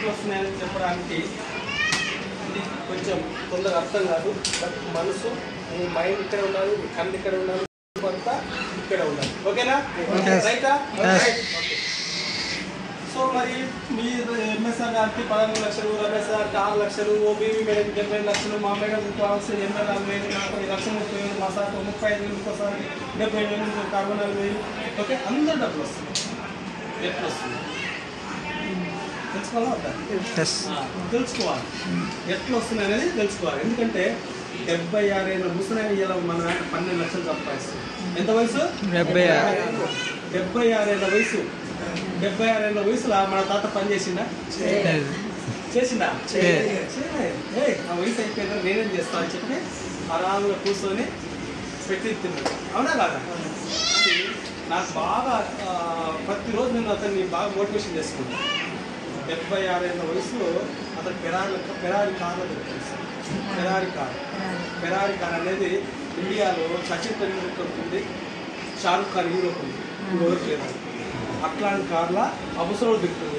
ఎట్లా వస్తున్నాయని చెప్పడానికి ఇది కొంచెం తొందరగా అర్థం కాదు బట్ మనసు మీ మైండ్ ఇక్కడ ఉండాలి మీ కళ్ళు ఇక్కడ ఉండాలి అంతా ఇక్కడ ఉండాలి ఓకేనా రైటా రైట్ ఓకే సో మరి మీ ఎంఎస్ఆర్ గారికి పదమూడు లక్షలు రమేష్ గారికి ఆరు లక్షలు ఓబీవీ మేడం డెబ్బై లక్షలు మా మేడం కావాల్సిన ఎనభై నాలుగు వేలు నాకు ఈ లక్ష ముప్పై వేలు మా సార్ ముప్పై ఐదు వేలు ఇంకోసారి డెబ్బై వేలు ఇంకొక అరవై నాలుగు వేలు ఓకే అందరు డబ్బులు వస్తుంది ఎట్లా వస్తుంది తెలుసుకోవాలా వద్దా? ఆ, తెలుసుకోవాలి ఎట్లా వస్తుంది అనేది తెలుసుకోవాలి ఎందుకంటే డెబ్బై ఆరేళ్ళ ముసలి ఇలా మన పన్నెండు లక్షలు సంపాదిస్తుంది ఎంత వయసు డెబ్బై ఆరు. డెబ్బై ఆరేళ్ళ వయసు డెబ్బై ఆరేళ్ళ వయసులో మన తాత పని చేసిందా చేసిందా చేయలేదు. చేయలేదు. ఏయ్, నా వయసు అయిపోయిందా నేనేం చేస్తా అని చెప్పి ఆరాముగా కూర్చొని పెట్టి తిన్నాడు అవునా కాదా అది నాకు బాగా ఆ, ప్రతిరోజు నేను అతన్ని బాగా మోటివేషన్ చేసుకుంటాను డెబ్బై ఆరేళ్ళ వయసులో అతను పెరారి పెరారి కార్లో దొరికింది పెరారి కార్ పెరారి కార్ అనేది ఇండియాలో సచిన్ టెండూల్కర్ ఉంది షారుఖ్ ఖాన్ హీరోకి ఉంది ఇంకొకరికి లేదు అట్లాంటి కార్ల అవసరం దిక్కుతుంది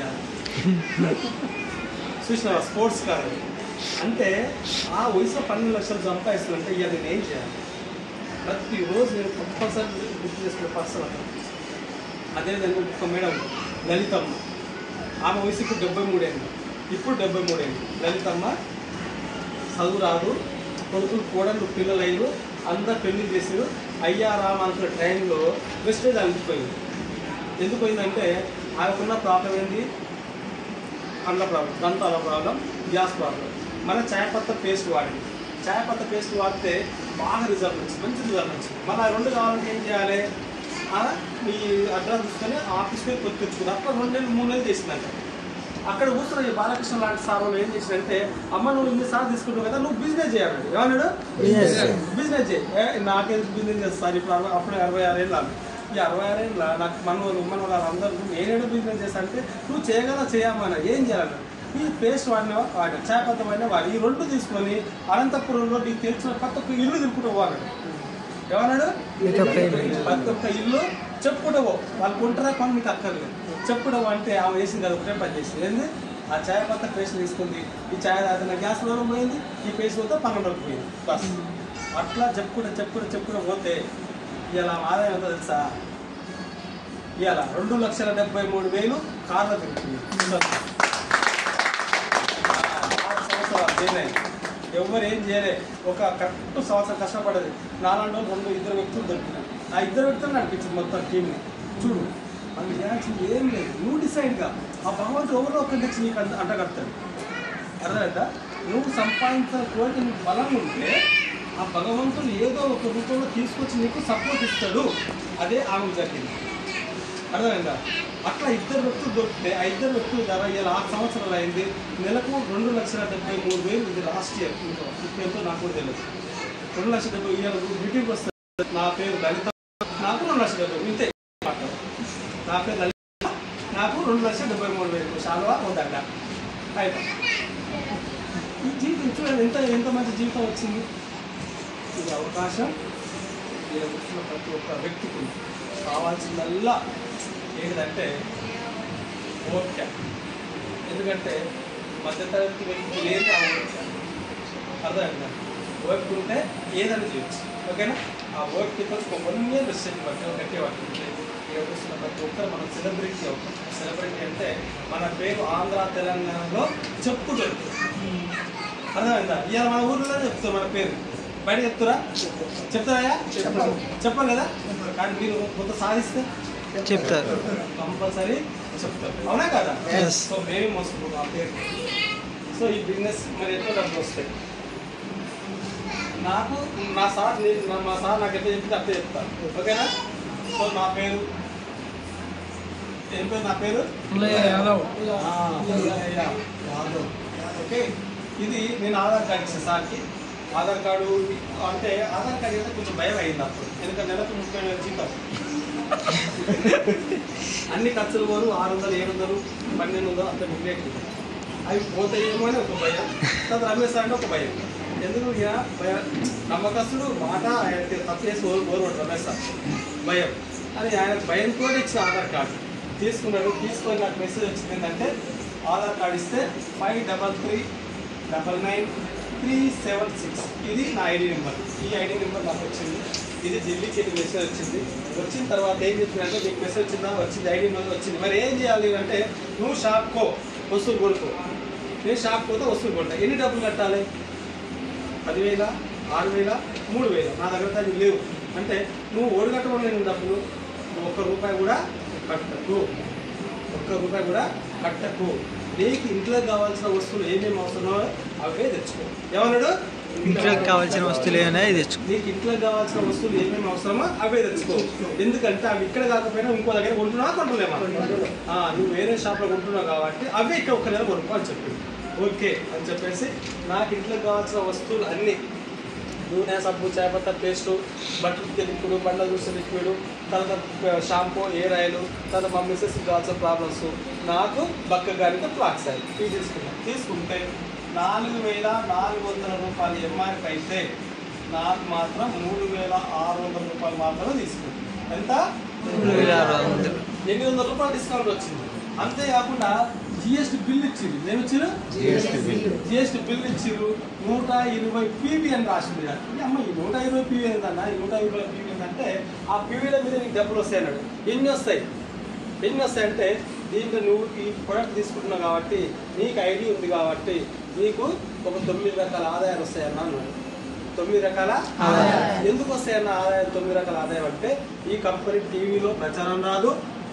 చూసినావా స్పోర్ట్స్ కార్ అది. అంటే ఆ వయసులో పన్నెండు లక్షలు సంపాదిస్తుందంటే ఇక నేను ఏం చేయాలి ప్రతిరోజు నేను కంపల్సరీ గుర్తు చేసుకునే పర్సన్ అతను అదేవిధంగా ఒక మేడం లలితమ్మ ఆమె వయసు ఇప్పుడు డెబ్బై మూడేళ్ళు ఇప్పుడు డెబ్బై మూడేళ్ళు లలితమ్మ చదువు రాదు కొడుకులు కోడళ్ళు పిల్లలు అయ్యారు అందరు పెళ్లి చేసారు అయ్యా రామ అనుకున్న ట్రైన్లో వెస్టేజ్ అలిగిపోయింది ఎందుకు పోయిందంటే ఆమెకున్న ప్రాబ్లం ఏంటి కండ్ల ప్రాబ్లం దంతాల ప్రాబ్లం గ్యాస్ ప్రాబ్లం మన చాయపత్త పేస్ట్ వాడింది చాయపత్త పేస్ట్ వాడితే బాగా రిజల్ట్ వచ్చింది మంచి రిజల్ట్ వచ్చింది మళ్ళీ ఆ రెండు కావాలంటే ఏం చేయాలి ఆ, మీ అడ్రస్ తీసుకొని ఆఫీస్కి వెళ్ళి కొద్ది తెచ్చుకుంది అక్కడ రెండు నెలలు మూడు నెలలు చేసిందంట అక్కడ కూర్చున్న ఈ బాలకృష్ణ లాంటి సార్ వాళ్ళు ఏం చేసినంటే అమ్మ నువ్వు ఇన్ని సార్లు తీసుకుంటావు కదా నువ్వు బిజినెస్ చేయాలి ఏమన్నాడు Business చేయి. బిజినెస్ చేయి ఏ, నాకేం బిజినెస్ చేస్తారు ఇప్పుడు అరవై అప్పుడే అరవై ఆరేళ్ళు ఆమె. ఈ అరవై ఆరేళ్ళ నాకు మనవాళ్ళు మన వాళ్ళు అందరూ నేనేడో బిజినెస్ చేస్తా అంటే నువ్వు చేయగల చేయమన్నా ఏం చేయాలి ఈ పేస్ట్ వాడిన వాడిన చేపత్త వాడిన వాడి ఈ రెండు తీసుకొని అనంతపురంలో నీకు తెలిసిన ప్రతి ఒక్క ఇల్లు తిరుగుతూ పోవాలన్నాడు ఏమన్నాడు ప్రతి ఒక్క ఇల్లు. ప్రతి ఒక్క ఇల్లు చెప్పుకుంటావో వాళ్ళు కొంటారా పని మీకు అక్కర్లేదు చెప్పుకుంటావు అంటే ఆమె వేసింది అది ఒకటే పని చేసింది ఏంది ఆ చాయ్ పత్త పేస్ట్ తీసుకుంది ఈ చాయ్ తాగిన గ్యాస్ లో పోయింది ఈ పేస్ట్ పోతే పన్నెండు వరకు పోయింది బస్ అట్లా చెప్పుకుంటూ చెప్పుకుంటూ చెప్పుకుంటూ పోతే ఇలా ఆదాయం ఎంత తెలుసా ఇవాళ రెండు లక్షల డెబ్బై మూడు వేలు కార్లో తిరుగుతుంది ఆరు సంవత్సరాలు చేయలేదు ఎవరు ఏం చేయలే ఒక కరెక్ట్ సంవత్సరం కష్టపడదు నాలుగు రెండు ఇద్దరు వ్యక్తులు దొరికినారు ఆ ఇద్దరు వ్యక్తులు నడిపించింది మొత్తం టీంని చూడు మనం చేయాల్సింది ఏం లేదు నువ్వు డిసైడ్గా ఆ భగవంతుడు ఎవరో ఒకరి నుంచి నీకు అంట అంటగడతాడు అర్థమైందా నువ్వు సంపాదించిన కోరిక నీకు బలం ఉంటే ఆ భగవంతుడు ఏదో ఒక రూపంలో తీసుకొచ్చి నీకు సపోర్ట్ ఇస్తాడు అదే ఆమెకు జరిగింది అర్థమైందా అట్లా ఇద్దరు వ్యక్తులు దొరికితే ఆ ఇద్దరు వ్యక్తులు ధర ఇలా ఆరు సంవత్సరాలు అయింది నెలకు రెండు లక్షల డెబ్బై మూడు వేలు ఇది లాస్ట్ ఇయర్ ఇంకా ఇప్పుడు ఎంతో నాకు కూడా తెలియదు రెండు లక్షల డెబ్బై ఇయర్ మీటింగ్ వస్తుంది నా పేరు లలిత నాకు రెండు లక్షల డెబ్బై ఇంతే నా పేరు లలిత నాకు రెండు లక్షల డెబ్బై మూడు వేలు శాలువా ఉందంట అయితే ఈ జీవితం చూడండి ఎంత ఎంత మంచి జీవితం వచ్చింది ఇది అవకాశం ఈయన కూర్చున్న ప్రతి ఒక్క వ్యక్తికి ఉంది. కావాల్సిందల్లా ఏంటంటే ఓపిక ఎందుకంటే మధ్యతరగతి వ్యక్తి లేదు ఆ ఓపిక అర్థమైందా ఓపిక ఉంటే ఏదైనా చేయొచ్చు ఓకేనా ఆ ఓపికతో ఒక వన్ ఇయర్ మెసేజ్ పట్టి గట్టి పట్టింది ఇక్కడ కూర్చున్న ప్రతి ఒక్కరు మనం సెలబ్రిటీ అవుతాం సెలబ్రిటీ అంటే మన పేరు ఆంధ్ర తెలంగాణలో చెప్పుతుంది అర్థమైందా ఇవాళ మన ఊర్లో చెప్తాం మన పేరు బయట చెప్తారా చెప్తారా చెప్పాలి కదా కానీ మీరు కొంత సాధిస్తే చెప్తారు కంపల్సరీ చెప్తారు అవునా కదా Yes. సో మేమే మోసుకుంటాం ఆ పేరు సో ఈ బిజినెస్ మరి ఎట్లా డబ్బులు వస్తాయి నాకు నా సార్ నేను నా- మా సార్ నాకు ఎట్లా చెప్తే అట్లా చెప్తాను ఓకేనా సో నా పేరు ఏం పేరు నా పేరు యాదవ్ ఆ, పుల్లయ్య యాదవ్. ఓకే ఇది నేను ఆధార్ కార్డు ఇచ్చిన సార్కి ఆధార్ కార్డు అంటే ఆధార్ కార్డు అయితే కొంచెం భయం అయింది అప్పుడు ఎందుకంటే నెలకు ముప్పై వేల జీతం అన్ని ఖర్చులు పోరు ఆరు వందలు ఏడు వందలు పన్నెండు వందలు అంత మిగిలేదు అవి పోతాయేమో అని ఒక భయం తర్వాత రమేష్ సార్ అంటే ఒక భయం ఎందుకు ఇక భయం నమ్మకస్తుడు మాట ఆయన తప్పు చేసి ఓరు ఓరు రమేష్ సార్ భయం అని ఆయన భయంతో ఇచ్చిన ఆధార్ కార్డు తీసుకున్నాడు తీసుకొని నాకు మెసేజ్ వచ్చింది ఏంటంటే ఆధార్ కార్డ్ ఇస్తే five double three double nine three seven six ఇది నా ఐడి నెంబర్ ఈ ఐడి నెంబర్ నాకు వచ్చింది ఇది ఢిల్లీకి వెళ్ళి మెసేజ్ వచ్చింది వచ్చిన తర్వాత ఏం చెప్తున్నారంటే మీకు మెసేజ్ వచ్చిందా వచ్చింది ఐడి నెంబర్ వచ్చింది మరి ఏం చేయాలి అంటే నువ్వు షాప్కో వస్తువులు కొనుక్కో నేను షాప్ పోతే వస్తువులు కొంటా ఎన్ని డబ్బులు కట్టాలి పదివేల ఆరు వేల మూడు వేల నా దగ్గర తగ్గి లేవు అంటే నువ్వు ఓడిగట్టడం లేని డబ్బులు నువ్వు ఒక్క రూపాయి కూడా కట్టకు ఒక్క రూపాయి కూడా కట్టకు నీకు ఇంట్లో కావాల్సిన వస్తువులు ఏమేమి అవసరమో అవే తెచ్చుకో ఏమన్నాడు ఇంట్లోకి కావాల్సిన వస్తువులు ఏమైనా ఇది తెచ్చుకో నీకు ఇంట్లో కావాల్సిన వస్తువులు ఏమేమి అవసరమో అవే తెచ్చుకో ఎందుకంటే అవి ఇక్కడ కాకపోయినా ఇంకో దగ్గర కొంటున్నావా కొంటలేమా ఆ, నువ్వు వేరే షాప్లో కొంటున్నావు కాబట్టి అవే ఇక్కడ ఒక్క నెల కొనుక్కో అని చెప్పింది ఓకే అని చెప్పేసి నాకు ఇంట్లో కావాల్సిన వస్తువులు అన్నీ నూనె సబ్బు చేపత్త పేస్టు బట్టలు లిక్విడ్ బండ్ల చూసే లిక్విడ్ తర్వాత షాంపూ ఎయిర్ ఆయిల్ తర్వాత మా మిస్సెస్ కావాల్సిన ప్రాబ్లమ్స్ నాకు బక్క గారికి ఫ్లాక్స్ ఆయిల్ ఇవి తీసుకున్నాను తీసుకుంటే నాలుగు వేల నాలుగు వందల రూపాయలు ఎంఆర్పి అయితే నాకు మాత్రం మూడు వేల ఆరు వందల రూపాయలు మాత్రమే తీసుకుంది ఎంత మూడు వేల ఆరు వందలు ఎనిమిది వందల రూపాయలు డిస్కౌంట్ వచ్చింది అంతేకాకుండా జిఎస్టీ బిల్ ఇచ్చింది ఏమి ఇచ్చారు జిఎస్టీ బిల్ ఇచ్చిర్రు నూట ఇరవై పీవీ అని రాసింది కదా. ఈ అమ్మ ఈ నూట ఇరవై పీవీ ఏంటన్నా ఈ నూట ఇరవై పీవీ ఏంటంటే ఆ పీవీల మీద నీకు డబ్బులు వస్తాయి అన్నాడు ఎన్ని వస్తాయి ఎన్ని వస్తాయంటే దీంట్లో నువ్వు ఈ ప్రొడక్ట్ తీసుకుంటున్నావు కాబట్టి నీకు ఐడి ఉంది కాబట్టి నీకు ఒక తొమ్మిది రకాల ఆదాయాలు వస్తాయన్న అన్నాడు తొమ్మిది రకాల ఆదాయాలు. ఎందుకు వస్తాయన్న ఆదాయం తొమ్మిది రకాల ఆదాయం అంటే ఈ కంపెనీ టీవీలో ప్రచారం రాదు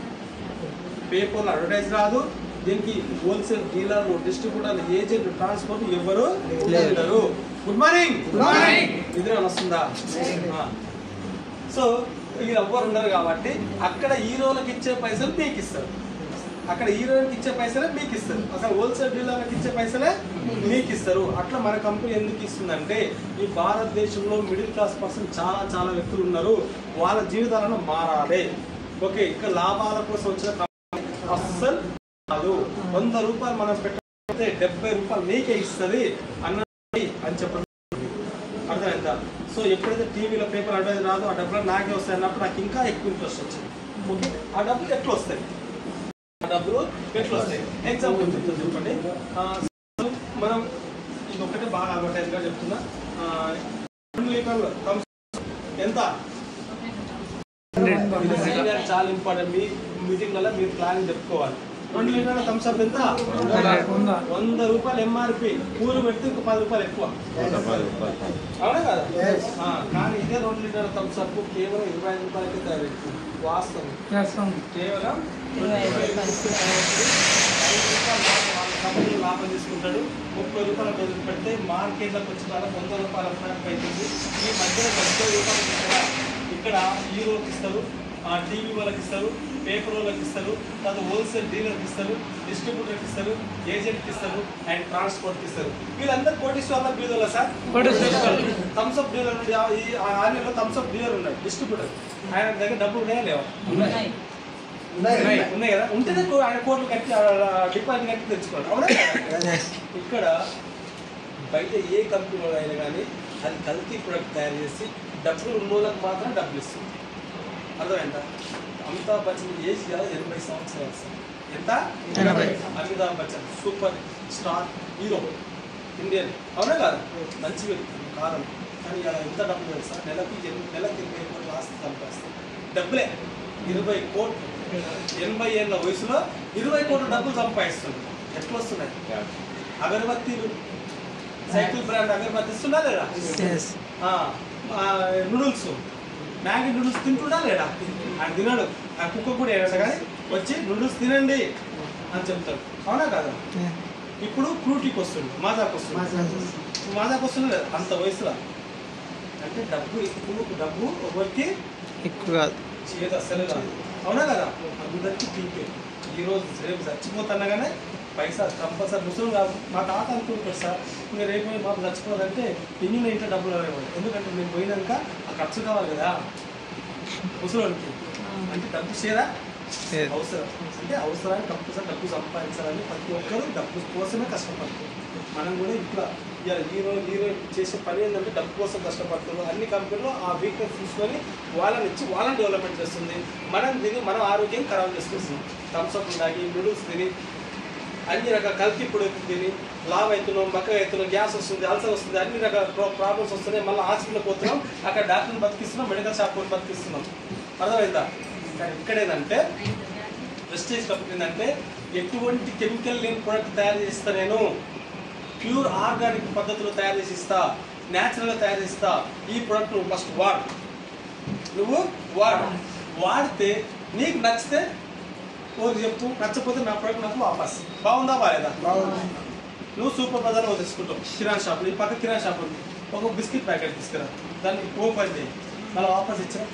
పేపర్లో అడ్వర్టైజ్ రాదు దీనికి హోల్సేల్ డీలర్లు డిస్ట్రిబ్యూటర్లు ఏజెంట్ ట్రాన్స్పోర్ట్ ఎవరు లేరు. లేరు గుడ్ మార్నింగ్ Good morning. నిద్ర వస్తుందా ఆ. సో వీళ్ళు ఎవ్వరు ఉండరు కాబట్టి అక్కడ హీరోలకు ఇచ్చే పైసలు మీకు ఇస్తారు అక్కడ హీరోయిన్కి ఇచ్చే పైసలే మీకు ఇస్తారు అసలు హోల్సేల్ డీలర్లకు ఇచ్చే పైసలే మీకు ఇస్తారు అట్లా మన కంపెనీ ఎందుకు ఇస్తుందంటే ఈ భారతదేశంలో మిడిల్ క్లాస్ పర్సన్ చాలా చాలా వ్యక్తులు ఉన్నారు వాళ్ళ జీవితాలను మారాలి ఓకే ఇక్కడ లాభాల కోసం వచ్చిన కంపెనీ అస్సలు కాదు వంద రూపాయలు మనం పెట్టకపోతే డెబ్బై రూపాయలు మీకే ఇస్తుంది అన్నది అని చెప్పడం అర్థమైందా సో ఎప్పుడైతే టీవీలో పేపర్ అడ్వైజ్ రాదో ఆ డబ్బులు నాకే వస్తాయి అన్నప్పుడు నాకు ఇంకా ఎక్కువ ఇంట్రెస్ట్ వచ్చింది ఓకే ఆ డబ్బులు ఎట్లా వస్తాయి ఆ డబ్బులు ఎట్లా వస్తాయి ఎగ్జాంపుల్ చెప్తాను చెప్పండి ఆ, so మనం ఇది ఒకటే బాగా అడ్వర్టైజ్గా చెప్తున్నా ఆ, రెండు లీటర్లు థమ్స్ ఎంత ఇది senior చాలా ఇంపార్టెంట్ మీ మీటింగ్లలో మీరు ప్లాన్ చెప్పుకోవాలి రెండు లీటర్ల థమ్స్ అప్ ఎంత వంద రూపాయలు ఎంఆర్పి కూర పెడితే ఇంకో పది రూపాయలు ఎక్కువ అవునా కదా ఆ, కానీ ఇదే రెండు లీటర్ల థమ్స్ అప్ కేవలం ఇరవై ఐదు రూపాయలకి తయారు వాస్తవం కేవలం ఐదు రూపాయలు వాళ్ళ కంపెనీ లాభం తీసుకుంటాడు ముప్పై రూపాయల బదులు పెడితే మార్కెట్లోకి వచ్చిన వాళ్ళకి వంద రూపాయల ఫ్రాక్ అవుతుంది ఈ మధ్యన డెబ్బై రూపాయలు ఇక్కడ ఇక్కడ హీరోకి ఇస్తారు ఆ టీవీ వాళ్ళకి ఇస్తారు పేపర్ వాళ్ళకి ఇస్తారు తర్వాత హోల్సేల్ డీలర్కి ఇస్తారు డిస్ట్రిబ్యూటర్కి ఇస్తారు ఏజెంట్కి ఇస్తారు అండ్ ట్రాన్స్పోర్ట్కి ఇస్తారు వీళ్ళందరూ కోటీశ్వర్ల బీదోళ్ళ సార్ థమ్స్ అప్ డీలర్ ఉంది. ఆ- ఈ ఆర్మీలో థమ్స్ అప్ డీలర్ ఉన్నాయి డిస్ట్రిబ్యూటర్ ఆయన దగ్గర డబ్బులు ఉన్నాయా లేవా ఉన్నాయి ఉన్నాయి కదా ఉంటేనే కో- ఆయన కోట్లు కట్టి డిపాజిట్ కట్టి తెచ్చుకోవాలి అవునా కదా? ఇక్కడ బయట ఏ కంపెనీ అయినా కానీ అది కల్తీ ప్రొడక్ట్ తయారు చేసి డబ్బులు ఉన్నోళ్ళకి మాత్రం డబ్బులు ఇస్తుంది అర్థమైందా అమితాబ్ బచ్చన్ ఏజ్ కదా ఎనభై సంవత్సరాలు సార్ ఎంత ఎనభై. Amitabh Bachchan super star hero Indian అవునా కాదు మంచి వ్యక్తి కారణం కానీ ఇలా ఎంత డబ్బులు తెలుసా నెలకి ఎన్- నెలకి ఇరవై కోట్లు ఆస్తి సంపాదిస్తారు డబ్బులే ఇరవై కోట్లు ఎనభై ఏళ్ళ వయసులో ఇరవై కోట్ల డబ్బులు సంపాదిస్తుంది ఎట్లా వస్తున్నాయి అగరబత్తీలు సైకిల్ బ్రాండ్ అగరబత్తి ఇస్తున్నా లేదా ఎస్ ఆ, ఆ, నూడిల్స్ మ్యాగీ నూడిల్స్ తింటున్నా లేడా ఆయన తినడు ఆ కుక్క కూడా ఏడా కానీ వచ్చి నూడిల్స్ తినండి అని చెప్తాడు అవునా కదా ఇప్పుడు ఫ్రూటీకి వస్తుంది మాజాకి వస్తుంది మాజాకి వస్తుంది లేదా అంత వయసులో అంటే డబ్బు ఇప్పుడు డబ్బు ఎవరికి ఎక్కువ కాదు చేయదు అసలు రాదు అవునా కదా అందరికీ పీకే ఈ రోజు రేపు చచ్చిపోతున్నా కానీ పైసా కంపల్సరీ ముసలి కాదు మా తాత అనుకుంటారు సార్ ఇంకా రేపు పోయి మాకు చచ్చిపోదంటే ఎన్ని ఇంట్లో డబ్బులు అనేవాడు ఎందుకంటే మేము పోయినాక ఆ ఖర్చు కావాలి కదా ముసలికి అంటే డబ్బు చేయరా లేదు. అవసరం అంటే అవసరాన్ని కంపల్సరీ డబ్బు సంపాదించాలని ప్రతి ఒక్కరు డబ్బు కోసమే కష్టపడతారు మనం కూడా ఇట్లా ఇవాళ హీరో హీరో చేసే పని ఏంటంటే డబ్బు కోసం కష్టపడుతున్నారు అన్ని కంపెనీలు ఆ వీక్నెస్ చూసుకొని వాళ్ళని ఇచ్చి వాళ్ళని డెవలప్మెంట్ చేస్తుంది మనం తిని మనం ఆరోగ్యం ఖరాబ్ చేసుకొస్తుంది థమ్స్అప్ తాగి నూడిల్స్ తిని అన్ని రకాల కల్తీ పొడి తిని లావ్ అవుతున్నాం బక్కగా అవుతున్నాం గ్యాస్ వస్తుంది అల్సర్ వస్తుంది అన్ని రకాల ప్రాబ్లమ్స్ వస్తున్నాయి మళ్ళీ హాస్పిటల్ పోతున్నాం అక్కడ డాక్టర్ని బతికిస్తున్నాం మెడికల్ షాప్ పోయి బతికిస్తున్నాం అర్థమైందా కానీ ఇక్కడ ఏంటంటే వెస్టేజ్ కంపెనీ ఏంటంటే ఎటువంటి కెమికల్ లేని ప్రోడక్ట్ తయారు చేస్తా నేను ప్యూర్ ఆర్గానిక్ పద్ధతిలో తయారు చేసి ఇస్తా న్యాచురల్గా తయారు చేసి ఇస్తా ఈ ప్రోడక్ట్ నువ్వు ఫస్ట్ వాడు నువ్వు వాడు వాడితే నీకు నచ్చితే ఓరు చెప్పు నచ్చకపోతే నా ప్రోడక్ట్ నాకు వాపస్ బాగుందా బాలేదా నువ్వు సూపర్ బజార్లో తీసుకుంటావు కిరాణా షాప్ ఈ పక్క కిరాణా షాప్ ఉంది ఒక బిస్కెట్ ప్యాకెట్ తీసుకురా దానికి ఓపెన్ చేయి మళ్ళీ వాపస్ ఇచ్చా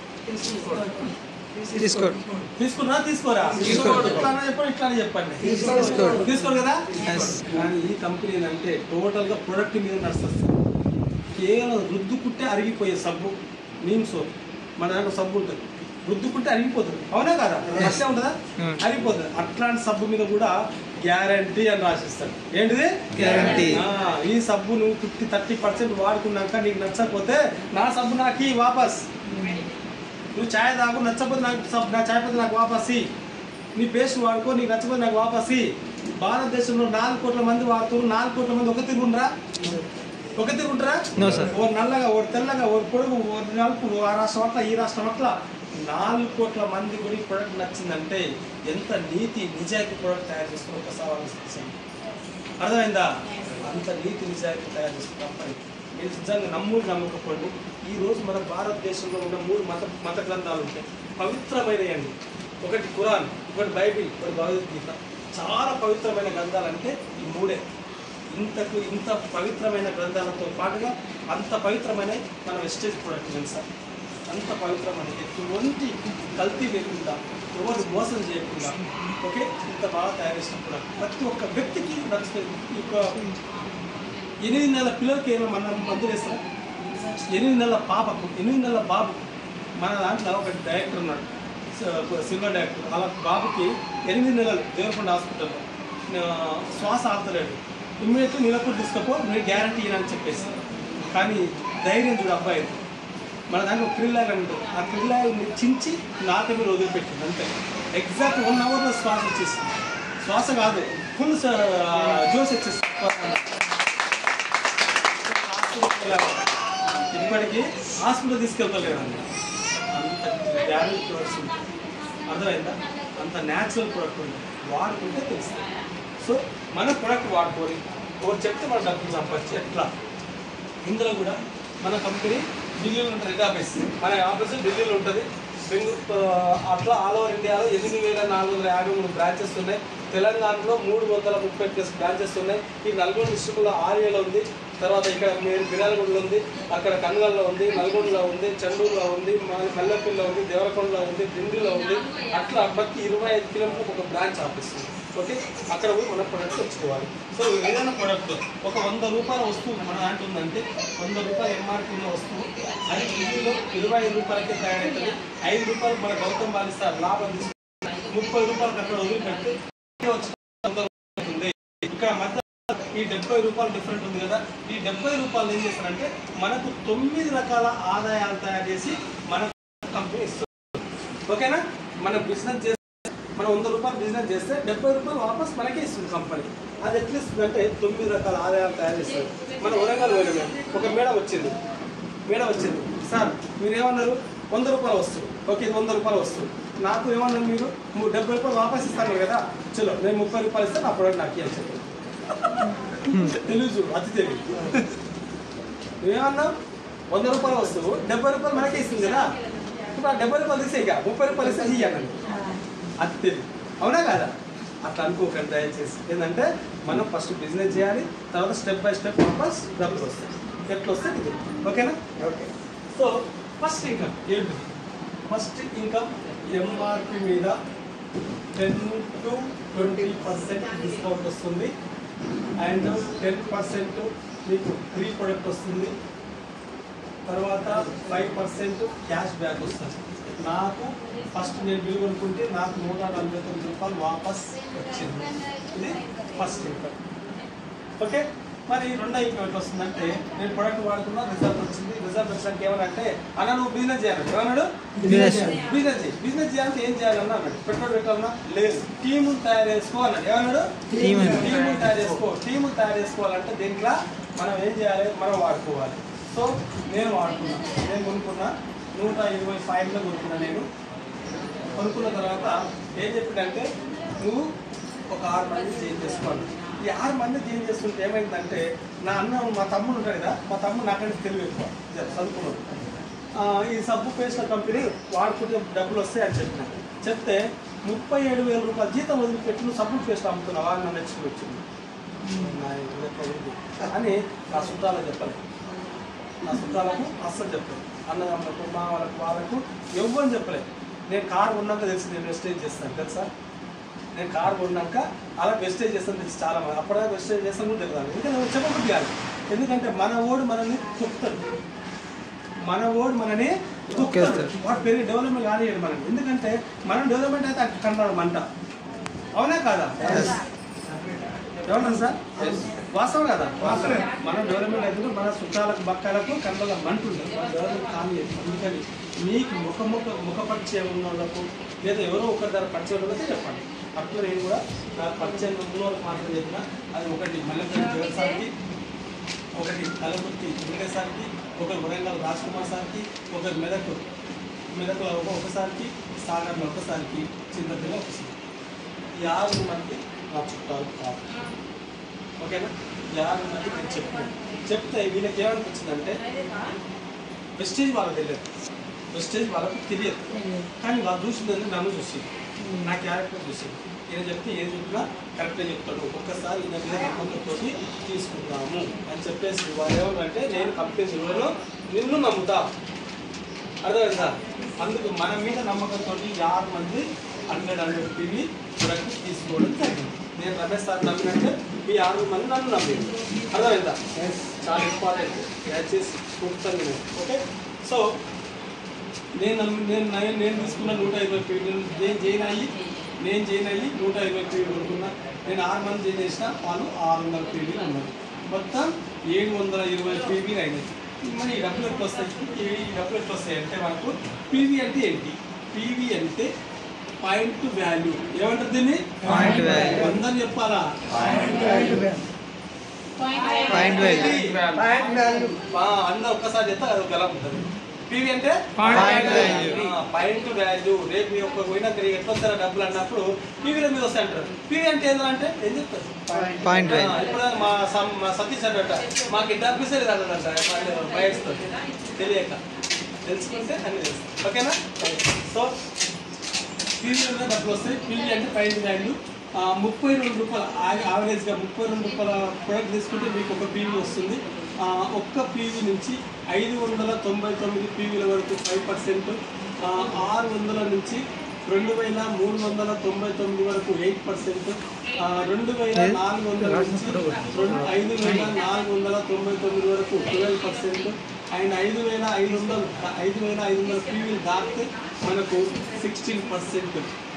తీసుకో తీసుకున్నా తీసుకోరా తీసుకోరు. ఇట్లానే చెప్పండి ఇట్లానే చెప్పండి తీసుకోరు. తీసుకోరు కదా Yes. కానీ ఈ కంపెనీ అంటే టోటల్ గా ప్రొడక్ట్ మీద నడుస్తుంది కేవలం రుద్దుకుంటే అరిగిపోయే సబ్బు నీమ్ సోప్ మన దాంట్లో సబ్బు ఉంటుంది రుద్దుకుంటే అరిగిపోతుంది అవునా కదా అట్లే ఉంటుందా Hmm. అరిగిపోతుంది అట్లాంటి సబ్బు మీద కూడా గ్యారంటీ అని రాసిస్తాడు ఏంటిది Guarantee. ఆ, ఈ సబ్బు నువ్వు ఫిఫ్టీ థర్టీ పర్సెంట్ వాడుకున్నాక నీకు నచ్చకపోతే నా సబ్బు నాకు ఇయ్యి వాపస్ నువ్వు ఛాయ్ తాగు నచ్చకపోతే నాకు సబ్ నా ఛాయ్ పత్తి నాకు వాపస్ ఇయ్యి. నీ పేస్ట్ వాడుకో నీకు నచ్చకపోతే నాకు వాపస్ ఇయ్యి. భారతదేశంలో నాలుగు కోట్ల మంది వాడుతున్నారు నాలుగు కోట్ల మంది ఒక తిరుగుండ్రా ఒక తిరుగుంటారా No, sir. ఓ నల్లగా ఓ తెల్లగా ఓ పొడుగు ఓ నలుపు ఓ ఆ రాష్ట్రం అట్లా ఈ రాష్ట్రం అట్లా నాలుగు కోట్ల మంది కూడా ఈ ప్రొడక్ట్ నచ్చిందంటే ఎంత నీతి నిజాయితీ ప్రొడక్ట్ తయారు చేసుకుని ఒకసారి ఆలోచించండి అర్థమైందా అంత నీతి నిజాయితీ తయారు చేసుకున్న కంపెనీ మీరు నిజంగా నమ్ముడు నమ్మకపోండి ఈ రోజు మన భారతదేశంలో ఉన్న మూడు మత మత గ్రంథాలు ఉంటాయి పవిత్రమైనవి అండి ఒకటి ఖురాన్ ఒకటి బైబిల్ ఒకటి భగవద్గీత చాలా పవిత్రమైన గ్రంథాలు అంటే ఈ మూడే ఇంతకు ఇంత పవిత్రమైన గ్రంథాలతో పాటుగా అంత పవిత్రమైన మన వెస్టేజ్ ప్రొడక్ట్ తెలుసా అంత పవిత్రమైన ఎటువంటి కల్తీ లేకుండా ఎవరు మోసం చేయకుండా ఓకే ఇంత బాగా తయారు చేసిన ప్రొడక్ట్ ప్రతి ఒక్క వ్యక్తికి నచ్చుతుంది ఈ యొక్క ఎనిమిది నెలల పిల్లలకి ఏమో మన మందులు వేస్తారా ఎనిమిది నెలల పాపకు ఎనిమిది నెలల బాబు మన దాంట్లో ఒక డైరెక్టర్ ఉన్నాడు స- సిల్వర్ డైరెక్టర్ అలా బాబుకి ఎనిమిది నెలలు దేవరకొండ హాస్పిటల్లో ఆ, శ్వాస ఆడతలేడు ఇమ్మీడియట్లీ నీలపూర్ తీసుకపో మీరు గ్యారంటీ అని చెప్పేసి కానీ ధైర్యం చూడు అబ్బాయి మన దాంట్లో క్రిల్లాగ్ అని ఉంటుంది ఆ క్రిల్లాగ్ చించి నాక మీద వదిలిపెట్టింది అంతే ఎగ్జాక్ట్ వన్ అవర్లో శ్వాస వచ్చేసింది శ్వాస కాదు ఫుల్ జోస్ వచ్చేసింది ఇప్పటికీ హాస్పిటల్ తీసుకెళ్తలేదండి అంత డ్యామేజ్ ప్రొడక్ట్స్ ఉంటాయి అర్థమైందా అంత న్యాచురల్ ప్రొడక్ట్ ఉంది వాడుకుంటే తెలుస్తుంది సో మన ప్రొడక్ట్ వాడుకొని ఒకటి చెప్తే మన డబ్బులు సంపాదించి ఎట్లా ఇందులో కూడా మన కంపెనీ ఢిల్లీలో ఉంటుంది హెడ్ ఆఫీస్ మన ఆఫీస్ ఢిల్లీలో ఉంటుంది బెంగళూరు అట్లా ఆల్ ఓవర్ ఇండియాలో ఎనిమిది వేల నాలుగు వందల యాభై మూడు బ్రాంచెస్ ఉన్నాయి తెలంగాణలో మూడు వందల ముప్పై ప్లస్ బ్రాంచెస్ ఉన్నాయి ఈ నల్గొండ డిస్ట్రిక్ట్లో ఆర్యలో ఉంది తర్వాత ఇక్కడ మీరు బిరాలగూడలో ఉంది అక్కడ కన్గల్లో ఉంది నల్గొండలో ఉంది చెండూరులో ఉంది మన మల్లెపల్లిలో ఉంది దేవరకొండలో ఉంది దిండిలో ఉంది అట్లా ప్రతి ఇరవై ఐదు కిలోమీటర్ ఒక బ్రాంచ్ ఆఫీస్ ఉంది ఓకే అక్కడ పోయి మన ప్రొడక్ట్ తెచ్చుకోవాలి సో ఏదైనా ప్రొడక్ట్ ఒక వంద రూపాయల వస్తువు మన దాంట్లో ఉందంటే వంద రూపాయల ఎంఆర్పీ ఉన్న వస్తువు అది ఢిల్లీలో ఇరవై ఐదు రూపాయలకే తయారవుతుంది ఐదు రూపాయలు మన గౌతమ్ బాలిస్తారు లాభం తీసుకుంటారు ముప్పై రూపాయలకు అక్కడ వదిలిపెట్టి ఇదే వచ్చి వంద రూపాయలు ఉంది. ఇక్కడ మధ్య ఈ డెబ్బై రూపాయలు డిఫరెంట్ ఉంది కదా ఈ డెబ్బై రూపాయలు ఏం చేస్తారంటే మనకు తొమ్మిది రకాల ఆదాయాలు తయారు చేసి మన కంపెనీ ఇస్తుంది ఓకేనా మన బిజినెస్ చేస్తే మనం వంద రూపాయలు బిజినెస్ చేస్తే డెబ్బై రూపాయలు వాపస్ మనకే ఇస్తుంది కంపెనీ అది ఎట్లా ఇస్తుంది అంటే తొమ్మిది రకాల ఆదాయాలు తయారు చేస్తుంది మన వరంగల్ పోయిన ఒక మేడం వచ్చింది మేడం వచ్చింది సార్ మీరు ఏమన్నారు వంద రూపాయలు వస్తుంది ఓకే ఇది వంద రూపాయలు వస్తుంది నాకు ఏమన్నారు మీరు ము- డెబ్బై రూపాయలు వాపస్ ఇస్తాను కదా చలో నేను ముప్పై రూపాయలు ఇస్తాను నా ప్రొడక్ట్ నాకు ఇవ్వాలి చెప్పండి తెలుసు అతి తెలియదు నువ్వేమన్నావు వంద రూపాయలు వస్తువు డెబ్బై రూపాయలు మనకే ఇస్తుంది కదా ఇప్పుడు ఆ డెబ్బై రూపాయలు తీసే ఇక ముప్పై రూపాయలు ఇస్తే ఇయ్యాను అది తెలియదు అవునా కాదా అట్లా అనుకోకండి దయచేసి ఏంటంటే మనం ఫస్ట్ బిజినెస్ చేయాలి తర్వాత స్టెప్ బై స్టెప్ వాపస్ డబ్బులు వస్తాయి ఎట్లా వస్తే ఇది ఓకేనా ఓకే సో ఫస్ట్ ఇన్కమ్ ఏంటిది ఫస్ట్ ఇన్కమ్ ఎంఆర్పి మీద ten to twenty percent discount వస్తుంది అండ్ టెన్ పర్సెంట్ మీకు ఫ్రీ ప్రొడక్ట్ వస్తుంది తర్వాత ఫైవ్ పర్సెంట్ క్యాష్ బ్యాక్ వస్తుంది నాకు ఫస్ట్ నేను బిల్ కొనుక్కుంటే నాకు నూట నలభై తొమ్మిది రూపాయలు వాపస్ వచ్చింది ఇది ఫస్ట్ ఇన్కమ్ ఓకే మరి రెండు అయిపోయి ఎట్లా వస్తుందంటే నేను ప్రొడక్ట్ వాడుకున్నా రిజల్ట్ వచ్చింది రిజల్ట్ వచ్చినాక ఏమనంటే అన్న నువ్వు బిజినెస్ చేయాలి ఏమన్నాడు Business. బిజినెస్ చేయి బిజినెస్ చేయాలంటే ఏం చేయాలన్నా అన్నాడు పెట్రోల్ పెట్టాలన్నా లేదు టీములు తయారు చేసుకో అన్నాడు ఏమన్నాడు Team. టీములు తయారు చేసుకో టీములు తయారు చేసుకోవాలంటే దీంట్లో మనం ఏం చేయాలి మనం వాడుకోవాలి సో నేను వాడుకున్నా నేను కొనుక్కున్నా నూట ఇరవై ఫైవ్లో కొనుక్కున్నా నేను కొనుక్కున్న తర్వాత ఏం చెప్పిందంటే నువ్వు ఒక ఆరు మంది చేంజ్ చేసుకోవాలి ఈ ఆరు మంది చేంజ్ చేసుకుంటే ఏమైందంటే నా అన్న మా తమ్ముడు ఉంటాడు కదా మా తమ్ముడు నాకంటే తెలివి ఎక్కువ జర చదువుకున్నాడు ఆ, ఈ సబ్బు పేస్ట్ల కంపెనీ వాడుకుంటే డబ్బులు వస్తాయి అని చెప్పిన చెప్తే ముప్పై ఏడు వేల రూపాయల జీతం వదిలిపెట్టి నువ్వు సబ్బు పేస్ట్ అమ్ముతున్నావా అని నన్ను నెక్స్ట్ వచ్చింది నా ఇది ఎట్లా ఉంది? అని నా చుట్టాలకు చెప్పాలి నా చుట్టాలకు అస్సలు చెప్పలేదు అన్నదమ్ములకు మా వాళ్ళకు వాళ్ళకు ఎవ్వని చెప్పలేదు నేను కారు కొన్నాక తెలిసి నేను వెస్టేజ్ చేస్తాను తెలుసా నేను కారు కొన్నాక అలా వెస్టేజ్ చేస్తాను తెలిసి చాలా మంది అప్పటిదాకా వెస్టేజ్ చేస్తాను కూడా తెలియదు ఎందుకంటే నేను చెప్పబుద్ధి కాదు ఎందుకంటే మన ఓడు మనల్ని తొక్కుతాడు మన ఓడు మనని తొక్కుతాడు తొక్కేస్తాడు. వాడు పెరిగి డెవలప్మెంట్ కానివ్వడు మనం ఎందుకంటే మనం డెవలప్మెంట్ అయితే అక్కడ కంటాడు మంట అవునా కాదా ఏమన్నా సార్ వాస్తవం కదా మనం డెవలప్మెంట్ అయితే మన చుట్టాలకు బక్కలకు కళ్ళలో మంట ఉంటుంది మన డెవలప్మెంట్ కానీ అందుకని మీకు ముఖ ముఖ ముఖ పరిచయం ఉన్న వాళ్ళకు లేదా ఎవరో ఒకరి దగ్గర పరిచయం ఉన్నది చెప్పండి అట్లా నేను కూడా నాకు పరిచయం ఉన్న వాళ్ళకి మాత్రం చెప్పిన అది ఒకటి మల్లెపల్లి జగన్ సార్కి ఒకటి కలబుర్తి వెంకటేశ్వర సార్కి ఒకరు వరంగల్ రాజ్ కుమార్ సార్కి ఒకరు మెదక్ మెదక్లో ఒక- ఒకసారికి సాగర్లో ఒకసారికి చింతపల్లి ఒకసారి ఈ ఆరు మంది నా చుట్టాలు కాదు ఓకేనా ఈ ఆరు మంది నేను చెప్పాను చెప్తే వీళ్ళకి ఏమనిపించిందంటే వెస్టేజ్ వాళ్ళకి తెలియదు వెస్టేజ్ వాళ్ళకు తెలియదు కానీ వాళ్ళు చూసిందంటే నన్ను చూసి నా క్యారెక్టర్ చూసి ఈయన చెప్తే ఏం చెప్పినా కరెక్ట్గా చెప్తాడు ఒక్కసారి ఈయన మీద నమ్మకంతో తీసుకుందాము అని చెప్పేసి వాళ్ళు ఏమంటే నేను కంపెనీ విలువలో నిన్ను నమ్ముతా అర్థమైందా అందుకు మన మీద నమ్మకంతో ఆరు మంది హండ్రెడ్ హండ్రెడ్ పివి ప్రొడక్ట్ తీసుకోవడం జరిగింది నేను రమేష్ సార్ నమ్మినట్టే మీ ఆరు మంది నన్ను నమ్మింది అర్థమైందా చాలా ఇంపార్టెంట్ దయచేసి గుర్తుంది ఓకే సో నేను నమ్మి నేను నేను నేను తీసుకున్న నూట ఇరవై పీవీ నేను జైన్ అయ్యి నేను జైన్ అయ్యి నూట ఇరవై పీవీ కొనుక్కున్నా నేను ఆరు మంది జైన్ చేసిన వాళ్ళు ఆరు వందల పీవీ ఉన్నారు మొత్తం ఏడు వందల ఇరవై పీవీ అయినాయి మరి ఈ డబ్బులు ఎట్లా వస్తాయి ఈ డబ్బులు ఎట్లా వస్తాయి అంటే మనకు పీవీ అంటే ఏంటి పీవీ అంటే పాయింట్ వాల్యూ ఏమంటారు దీన్ని Point value. అందరు చెప్పాలా పాయింట్ వాల్యూ ఆ, అందరూ ఒక్కసారి చెప్తే అది ఒక ఎలా ఉంటుంది పీవీ అంటే Point value. పాయింట్ వాల్యూ రేపు మీ ఒక్క పోయినాక నీకు ఎట్లా వస్తారా డబ్బులు అన్నప్పుడు పీవీల మీద వస్తాయి అంటారు పీవీ అంటే ఏంటంటే ఏం చెప్తారు పాయింట్ ఆ, వాల్యూ ఇప్పుడు మా సం- మా సతీష్ అంట మాకు ఇద్దరు ఆఫీసర్ అన్నదంట బయటతో తెలియక తెలుసుకుంటే అన్ని తెలుసు ఓకేనా సో పీవీ మీద డబ్బులు వస్తాయి పీవీ అంటే పాయింట్ వాల్యూ ఆ, ముప్పై రెండు రూపాయలు ఆ- యావరేజ్గా ముప్పై రెండు రూపాయల ప్రొడక్ట్ తీసుకుంటే మీకు ఒక పీవీ వస్తుంది ఆ, ఒక్క పీవీ నుంచి ఐదు వందల తొంభై తొమ్మిది పీవీల వరకు ఫైవ్ పర్సెంట్ ఆరు వందల నుంచి రెండు వేల మూడు వందల తొంభై తొమ్మిది వరకు ఎయిట్ పర్సెంట్ రెండు వేల నాలుగు వందల నుంచి రెండు ఐదు వేల నాలుగు వందల తొంభై తొమ్మిది వరకు ట్వెల్వ్ పర్సెంట్ అండ్ ఐదు వేల ఐదు వందలు ఐదు వేల ఐదు వందల పీవీలు దాటితే మనకు సిక్స్టీన్ పర్సెంట్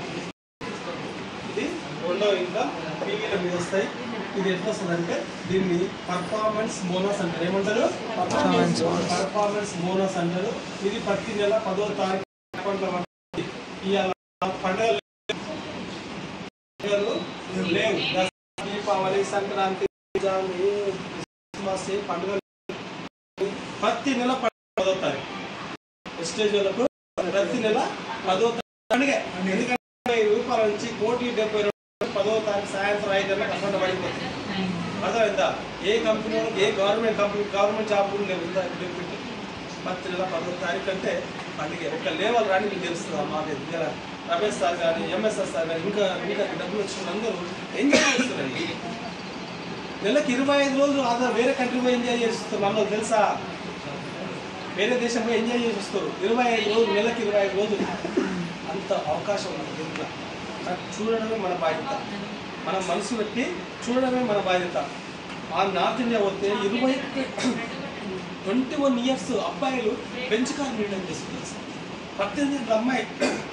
ఇది రెండో ఇంకా పీవీల మీద వస్తాయి ఇది ఎట్లా వస్తుంది అంటే దీన్ని పర్ఫార్మెన్స్ బోనస్ అంటారు ఏమంటారు Performance bonus. పర్ఫార్మెన్స్ బోనస్ అంటారు ఇది ప్రతి నెల పదో తారీఖు అకౌంట్లో పడుతుంది. ఇవాళ పండుగలు పండుగలు లేవు దసరా, దీపావళి సంక్రాంతి రంజాన్, క్రిస్మస్ ఏ పండుగలు ప్రతి నెల పండుగ పదో తారీఖు స్టేజ్ వాళ్ళకు ప్రతి నెల పదో తారీఖు పండుగ ఎందుకంటే ఈ రూపాయల నుంచి కోటి డెబ్బై రెండు పదో తారీఖు సాయంత్రం ఐదు గంటలకు అకౌంట్ పడిపోతుంది అర్థమైందా ఏ కంపెనీ వాళ్ళకి ఏ గవర్నమెంట్ కంపెనీ గవర్నమెంట్ జాబ్ కూడా లేవు ఇంత బెనిఫిట్ ప్రతి నెల పదో తారీఖు అంటే పండుగ ఒక లేవల్ రాని మీకు తెలుస్తుంది మా దగ్గర రమేష్ సార్ కానీ ఎంఎస్ఆర్ సార్ కానీ ఇంకా ఇంకా డబ్బులు వచ్చిన అందరూ ఎంజాయ్ చేస్తున్నారు నెలకి ఇరవై ఐదు రోజులు అదే వేరే కంట్రీ పోయి ఎంజాయ్ చేస్తారు మనకు తెలుసా వేరే దేశం పోయి ఎంజాయ్ చేసి వస్తారు ఇరవై ఐదు రోజులు నెలకి ఇరవై ఐదు రోజులు అంత అవకాశం ఉంది దీంట్లో అది చూడడమే మన బాధ్యత మనం మనసు పెట్టి చూడడమే మన బాధ్యత ఆ నార్త్ ఇండియా పోతే ఇరవై ట్వంటీ వన్ ఇయర్స్ అబ్బాయిలు బెంచ్ కార్ మెయింటైన్ చేస్తున్నారు సార్. పద్దెనిమిది ఏళ్ళ అమ్మాయి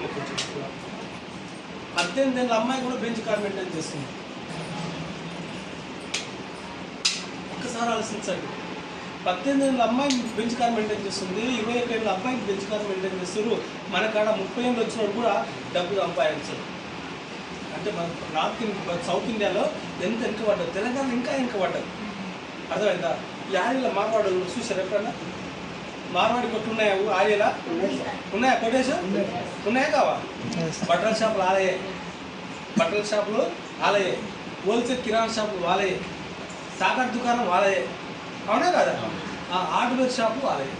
పద్దెనిమిది ఏళ్ళ అమ్మాయి కూడా బెంచ్ కార్ మెయింటైన్ చేస్తుంది ఒక్కసారి ఆలోచించండి పద్దెనిమిది ఏళ్ళ అమ్మాయి బెంచ్ కార్ మెయింటైన్ చేస్తుంది ఇరవై ఒక ఏళ్ళ అబ్బాయి బెంచ్ కార్ మెయింటైన్ చేస్తారు మన కాడ ముప్పై ఏళ్ళు వచ్చినప్పుడు కూడా డబ్బు సంపాదించరు అంటే మన నార్త్ ఇండియా సౌత్ ఇండియాలో ఎంత వెనుకబడ్డది తెలంగాణ ఇంకా వెనుకబడ్డది అర్థమైందా ఈ ఆర్యల మార్వాడు చూసారు ఎప్పుడన్నా మార్వాడి కొట్లు ఉన్నాయా ఊ- ఆర్యలా ఉన్నాయా కొట్టేశా ఉన్నాయా కావా Yes. బట్టల షాపులు ఆలయే బట్టల షాపులు ఆలయే హోల్సేల్ కిరాణా షాపులు వాళ్ళయే సాకర్ దుకాణం వాళ్ళయే అవునా కదా ఆ హార్డ్వేర్ షాపు వాళ్ళయే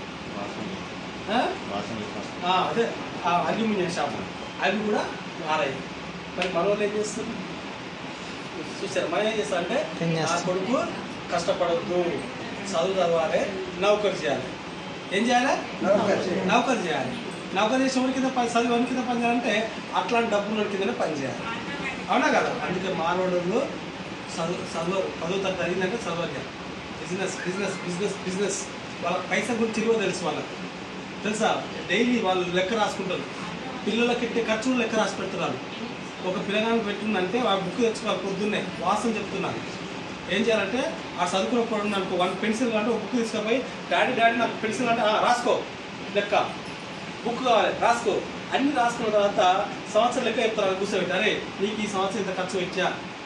ఆ? ఆ, అదే ఆ అల్యూమినియం షాపు అవి కూడా వాళ్ళయే మరి మన వాళ్ళు ఏం చేస్తారు చూసారు మనం ఏం చేస్తాం అంటే ఏం ఆ చేస్తాం? కొడుకు కష్టపడద్దు చదువు చదవాలి నౌకరు చేయాలి ఏం చేయాలి నౌకరు చేయాలి నౌకరు చేసే వాడి కింద పని చదివి వాడి కింద పని చేయాలంటే అట్లాంటి డబ్బుల కిందనే పని చేయాలి అవునా కదా అందుకే మానవుడు చదువు చదువు పదో తరగతి అయిందంటే చదవాలి బిజినెస్ బిజినెస్ బిజినెస్ బిజినెస్ వాళ్ళ పైసా గురించి తెలివ తెలుసు వాళ్ళకి తెలుసా డైలీ వాళ్ళు లెక్క రాసుకుంటారు పిల్లలకి ఎట్టే ఖర్చులు లెక్క రాసి పెడుతున్నారు ఒక పిల్లగానికి పెట్టిందంటే వాడు బుక్ తెచ్చుకోవాలి పొద్దున్నే వాసన చెప్తున్నాను ఏం చేయాలంటే ఆ చదువుకున్న పొడవు అనుకో వన్ పెన్సిల్ అంటే ఒక బుక్ తీసుకుపోయి డాడీ డాడీ నాకు పెన్సిల్ అంటే "ఆ, రాసుకో లెక్క బుక్ కావాలి రాసుకో అన్ని రాసుకున్న తర్వాత సంవత్సరం లెక్క చెప్తారు కూర్చోబెట్టి అరే నీకు ఈ సంవత్సరం ఇంత ఖర్చు పెట్టా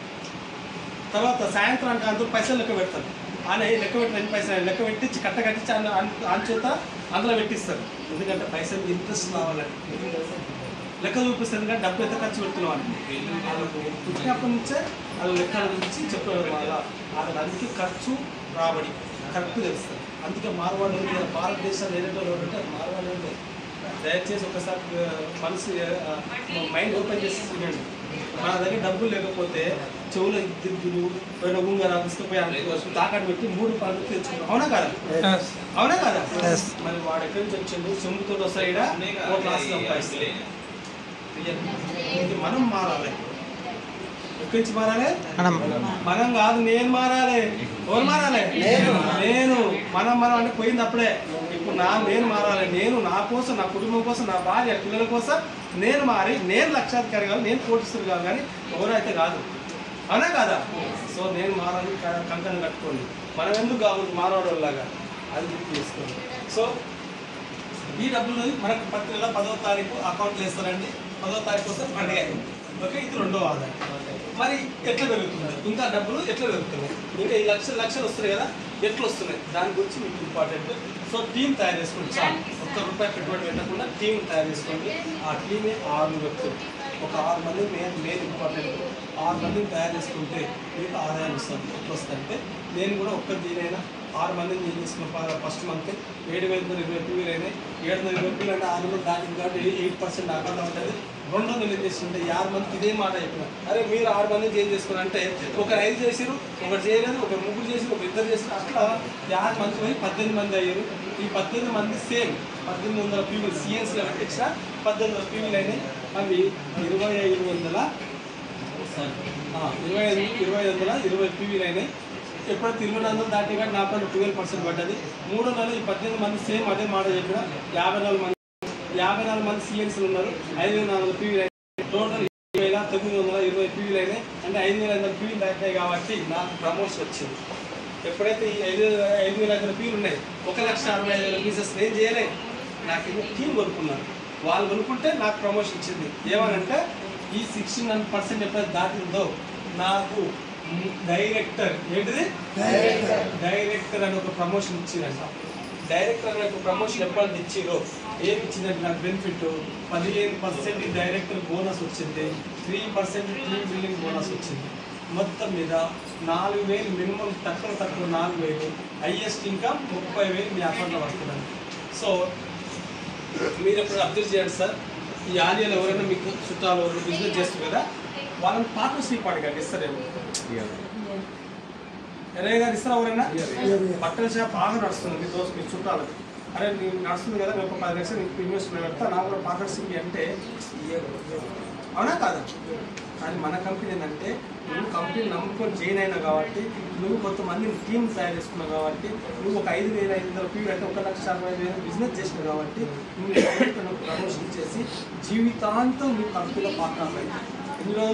తర్వాత సాయంత్రానికి అందరూ పైసలు లెక్క పెడతారు ఆయన "ఏ, లెక్క పెట్టిన ఎన్ని పైసలు లెక్క పెట్టించి కట్ట కట్టించి అంచేత అందులో పెట్టిస్తారు ఎందుకంటే పైసలు ఇంట్రెస్ట్ రావాలని లెక్క చూపిస్తారు ఎందుకంటే డబ్బు ఎంత ఖర్చు పెడుతున్నాం అని వాళ్ళకు పుట్టినప్పటి నుంచే వాళ్ళ లెక్కల గురించి చెప్పేవారు వాళ్ళ వాళ్ళకి అందుకే ఖర్చు రాబడి కరెక్ట్ తెలుస్తుంది అందుకే మార్వాడు భారతదేశంలో ఏదైతే ఉంటే మార్వాడు అంటే దయచేసి ఒకసారి ఆ, మనసు ఆ, మైండ్ ఓపెన్ చేసి తినండి మన దగ్గర డబ్బులు లేకపోతే చెవుల దిద్దులు పోయిన ఉంగరా తీసుకుపోయి అందులో తాకట్టు పెట్టి మూడు పనులు తెచ్చుకుంటాం అవునా కదా Yes. అవునా కదా Yes. మరి వాడు ఎక్కడి నుంచి వచ్చిండు చెంబుతో వస్తాయి ఈడ, ఓ గ్లాస్ సంపాదిస్తాడు. ఇది మనం మారాలి ఎక్కడి నుంచి మారాలి మనం మనం కాదు నేను మారాలి ఎవరు మారాలి నేను మనం మనం అంటే పోయింది అప్పుడే ఇప్పుడు నా నేను మారాలి నేను నా కోసం నా కుటుంబం కోసం నా భార్య పిల్లల కోసం నేను మారి నేను లక్షాధికారి కాదు నేను కోటిస్తులు కాదు కానీ ఎవరైతే కాదు అవునా కాదా సో నేను మారాలి క- కంకణం కట్టుకోండి మనం ఎందుకు కావద్దు మారవాడలాగా అది గుర్తు చేసుకోండి సో ఈ డబ్బులు మనకు ప్రతి నెల పదో తారీఖు అకౌంట్లో వేస్తారండి పదో తారీఖు వస్తే పండుగ అయింది. ఓకే ఇది రెండో ఆదాయం మరి ఎట్లా పెరుగుతుంది ఇంకా డబ్బులు ఎట్లా పెరుగుతున్నాయి ఇంకా ఈ లక్షలు లక్షలు వస్తున్నాయి కదా ఎట్లా వస్తున్నాయి దాని గురించి మీకు ఇంపార్టెంట్ సో టీం తయారు చేసుకోండి చాలు ఒక్క రూపాయి పెట్టుబడి పెట్టకుండా టీం తయారు చేసుకోండి ఆ టీమే ఆరు వ్యక్తులు ఒక ఆరు మంది మెయిన్ మెయిన్ ఇంపార్టెంట్ ఆరు మందిని తయారు చేసుకుంటే మీకు ఆదాయం వస్తుంది ఎట్లా వస్తుందంటే నేను కూడా ఒక్క దీనైనా ఆరు మందిని నేను చేసుకున్న ఫస్ట్ మంత్ ఏడు వేల ఇరవై టూ వేలు అయినాయి ఏడు వందల ఇరవై టూ అంటే ఆరు వందలు దాటింది కాబట్టి ఎయిట్ పర్సెంట్ అకౌంట్ ఉంటుంది రెండు వందలు ఏం చేస్తుంటే ఈ ఆరు మందికి ఇదే మాట చెప్పిన అరే మీరు ఆరు మందిని ఏం చేసుకుని అంటే ఒకరు ఐదు చేసిరు ఒకరు చేయలేదు ఒకరు ముగ్గురు చేసిరు ఒకరు ఇద్దరు చేసిరు అట్లా ఈ ఆరు మంది పోయి పద్దెనిమిది మంది అయ్యారు ఈ పద్దెనిమిది మంది సేమ్ పద్దెనిమిది వందల పీవీలు సిఎన్సీలో పెట్టించిన పద్దెనిమిది వందల పీవీలు అయినాయి అవి ఇరవై ఐదు వందల ఆ, ఇరవై ఐదు ఇరవై ఐదు వందల ఇరవై పీవీలు అయినాయి ఎప్పుడైతే ఇరవై నాలుగు వందలు దాటి కానీ నాకు ట్వెల్వ్ పర్సెంట్ పడ్డది మూడో నెల ఈ పద్దెనిమిది మంది సేమ్ అదే మాట చెప్పిన యాభై నాలుగు మంది యాభై నాలుగు మంది సిఎన్సీలు ఉన్నారు ఐదు వేల నాలుగు పీవీలు అయినాయి టోటల్ ఇరవై వేల తొమ్మిది వందల ఇరవై పీవీలు అయినాయి అంటే ఐదు వేల ఐదు వందల పీవీలు దాటినాయి కాబట్టి నాకు ప్రమోషన్ వచ్చింది ఎప్పుడైతే ఈ ఐదు ఐదు వేల ఐదు వందల పీవీలు ఉన్నాయి ఒక లక్ష అరవై ఐదు వేల పీసెస్ నేను చేయలే నాకు ఏమో టీం కొనుక్కున్నారు వాళ్ళు కొనుక్కుంటే నాకు ప్రమోషన్ ఇచ్చింది ఏమనంటే ఈ సిక్స్టీన్ హండ్రెడ్ పర్సెంట్ ఎప్పుడైతే దాటిందో నాకు డైరెక్టర్ ఏంటిది డైరెక్టర్ అని ఒక ప్రమోషన్ ఇచ్చిందంట డైరెక్టర్ అనే ఒక ప్రమోషన్ ఎప్పుడైతే ఇచ్చిరో ఏమి ఇచ్చిందంటే నాకు బెనిఫిట్ పదిహేను పర్సెంట్ డైరెక్టర్ బోనస్ వచ్చింది three percent team building bonus వచ్చింది మొత్తం మీద నాలుగు వేలు మినిమం తక్కువ తక్కువ నాలుగు వేలు హైయెస్ట్ ఇంకా ముప్పై వేలు మీ అకౌంట్లో పడుతున్నాను సో మీరు ఎప్పుడు అబ్జర్వ్ చేయండి సార్ ఈ ఆలియాలో ఎవరైనా మీకు చుట్టాలు ఎవరైనా బిజినెస్ చేస్తారు కదా వాళ్ళని పార్ట్నర్షిప్ అడగండి ఇస్తారేమో ఎరయ్య గారు ఇస్తారా ఎవరైనా బట్టల షాప్ బాగా నడుస్తుంది మీ దోస్తు మీ చుట్టాలు అరే నేను నడుస్తుంది కదా నేను ఒక పది లక్షలు నీకు ఇన్వెస్ట్మెంట్ పెడతా నాకు కూడా పార్ట్నర్షిప్ అంటే ఇయ్యరు. అవునా కాదా కానీ మన కంపెనీ ఏంటంటే నువ్వు కంపెనీ నమ్ముకొని జాయిన్ అయినా కాబట్టి నువ్వు కొంతమంది టీం తయారు చేసుకున్నావు కాబట్టి నువ్వు ఒక ఐదు వేల ఐదు వందల పీరియడ్ అంటే ఒక లక్ష అరవై వేలు బిజినెస్ చేసినావు కాబట్టి నువ్వు ప్రమోషన్ చేసి జీవితాంతం నీ కంపెనీలో పార్ట్నర్ అయ్యి ఎన్ని రోజులు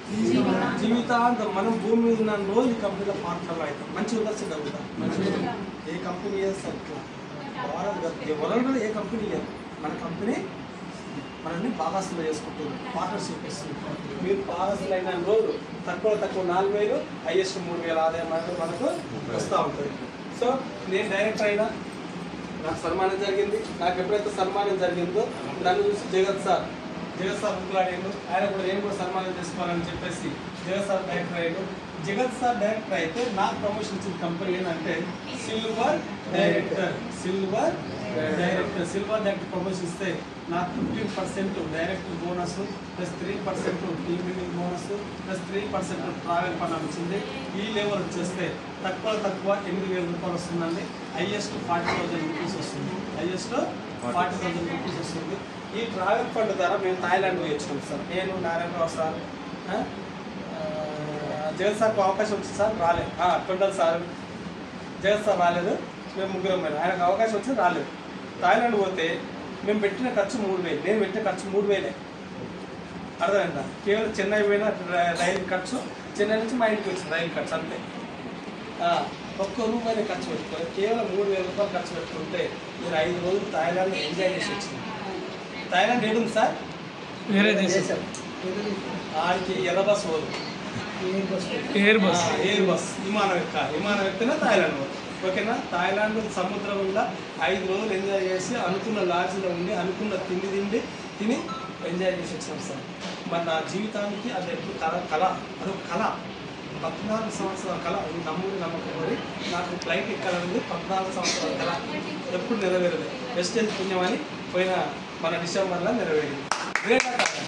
జీవితాంతం మనం భూమి మీద ఉన్న రోజు ఈ కంపెనీలో పార్ట్నర్ అవుతాం మంచిగా ఉందా చెడ్డ ఉందా మంచిగా ఏ కంపెనీ చేస్తారు ఇట్లా భారత్ కాదు, ఏ వరల్డ్లో ఏ కంపెనీ ఇయ్యదు మన కంపెనీ మనల్ని భాగస్తులు చేసుకుంటుంది పార్ట్నర్షిప్ ఇస్తుంది మీరు భాగస్తులు అయిన రోజు తక్కువ తక్కువ నాలుగు వేలు హైయెస్ట్ మూడు వేల ఆదాయం అనేది మనకు వస్తూ ఉంటుంది సో నేను డైరెక్టర్ అయినా నాకు సన్మానం జరిగింది నాకు ఎప్పుడైతే సన్మానం జరిగిందో నన్ను చూసి జగత్ సార్ జగత్ సార్ ముక్కులాడాడు ఆయన కూడా నేను కూడా సన్మానం చేసుకోవాలని చెప్పేసి జగత్ సార్ డైరెక్టర్ అయ్యాడు జగత్ సార్ డైరెక్టర్ అయితే నాకు ప్రమోషన్ ఇచ్చిన కంపెనీ ఏంటంటే silver director silver director silver director promotion ఇస్తే నాకు fifteen percent director bonus plus three percent team building bonus plus three percent travel fund వచ్చింది ఈ లెవెల్ వచ్చేస్తే తక్కువ తక్కువ ఎనిమిది వేల రూపాయలు వస్తుందండి హైయెస్ట్ ఫార్టీ థౌసండ్ రూపీస్ వస్తుంది హైయెస్ట్ ఫార్టీ థౌసండ్ రూపీస్ వస్తుంది ఈ ట్రావెల్ ఫండ్ ద్వారా మేము థాయిలాండ్ పోయి వచ్చినాం సార్ నేను నారాయణరావు సార్ ఆ, ఆ, జగన్ సార్కు అవకాశం వచ్చింది సార్ రాలేదు కొండల్ సార్ జగన్ సార్ రాలేదు మేము ముగ్గురం పోయినాం ఆయనకు అవకాశం వచ్చింది రాలేదు థాయిలాండ్ పోతే మేము పెట్టిన ఖర్చు మూడు వేలు నేను పెట్టిన ఖర్చు మూడు వేలే అర్థమైందా కేవలం చెన్నై పోయిన ర- రైలు ఖర్చు చెన్నై నుంచి మా ఇంటికి వచ్చింది రైలు ఖర్చు అంతే ఆ, ఒక్క రూపాయలు ఖర్చు పెట్టుకోవాలి కేవలం మూడు వేల రూపాయలు ఖర్చు పెట్టుకుంటే నేను ఐదు రోజులు థాయిలాండ్ ఎంజాయ్ చేసి వచ్చింది థాయిలాండ్ ఏడుంది సార్ వేరే దేశం ఆడికి ఎర్ర బస్ పోదు ఎయిర్ బస్ ఆ, ఎయిర్ బస్ విమానం ఎక్కాలి విమానం ఎక్కినా థాయిలాండ్ పోదు ఓకేనా థాయిలాండ్ సముద్రంలో ఐదు రోజులు ఎంజాయ్ చేసి అనుకున్న లాడ్జ్లో ఉండి అనుకున్న తిండి తిండి తిని ఎంజాయ్ చేసి వచ్చినాం సార్ మరి నా జీవితానికి అది ఎప్పుడు కళ కళ అదొక కళ పద్నాలుగు సంవత్సరాల కళ ఇది నమ్ముడు నమ్మకం మరి నాకు ఫ్లైట్ ఎక్కాలనేది పద్నాలుగు సంవత్సరాల కళ ఎప్పుడు నెరవేరదు వెస్ట్ ఎండ్ పుణ్యమని పోయిన మన డిసెంబర్లో నెరవేరింది గ్రేట్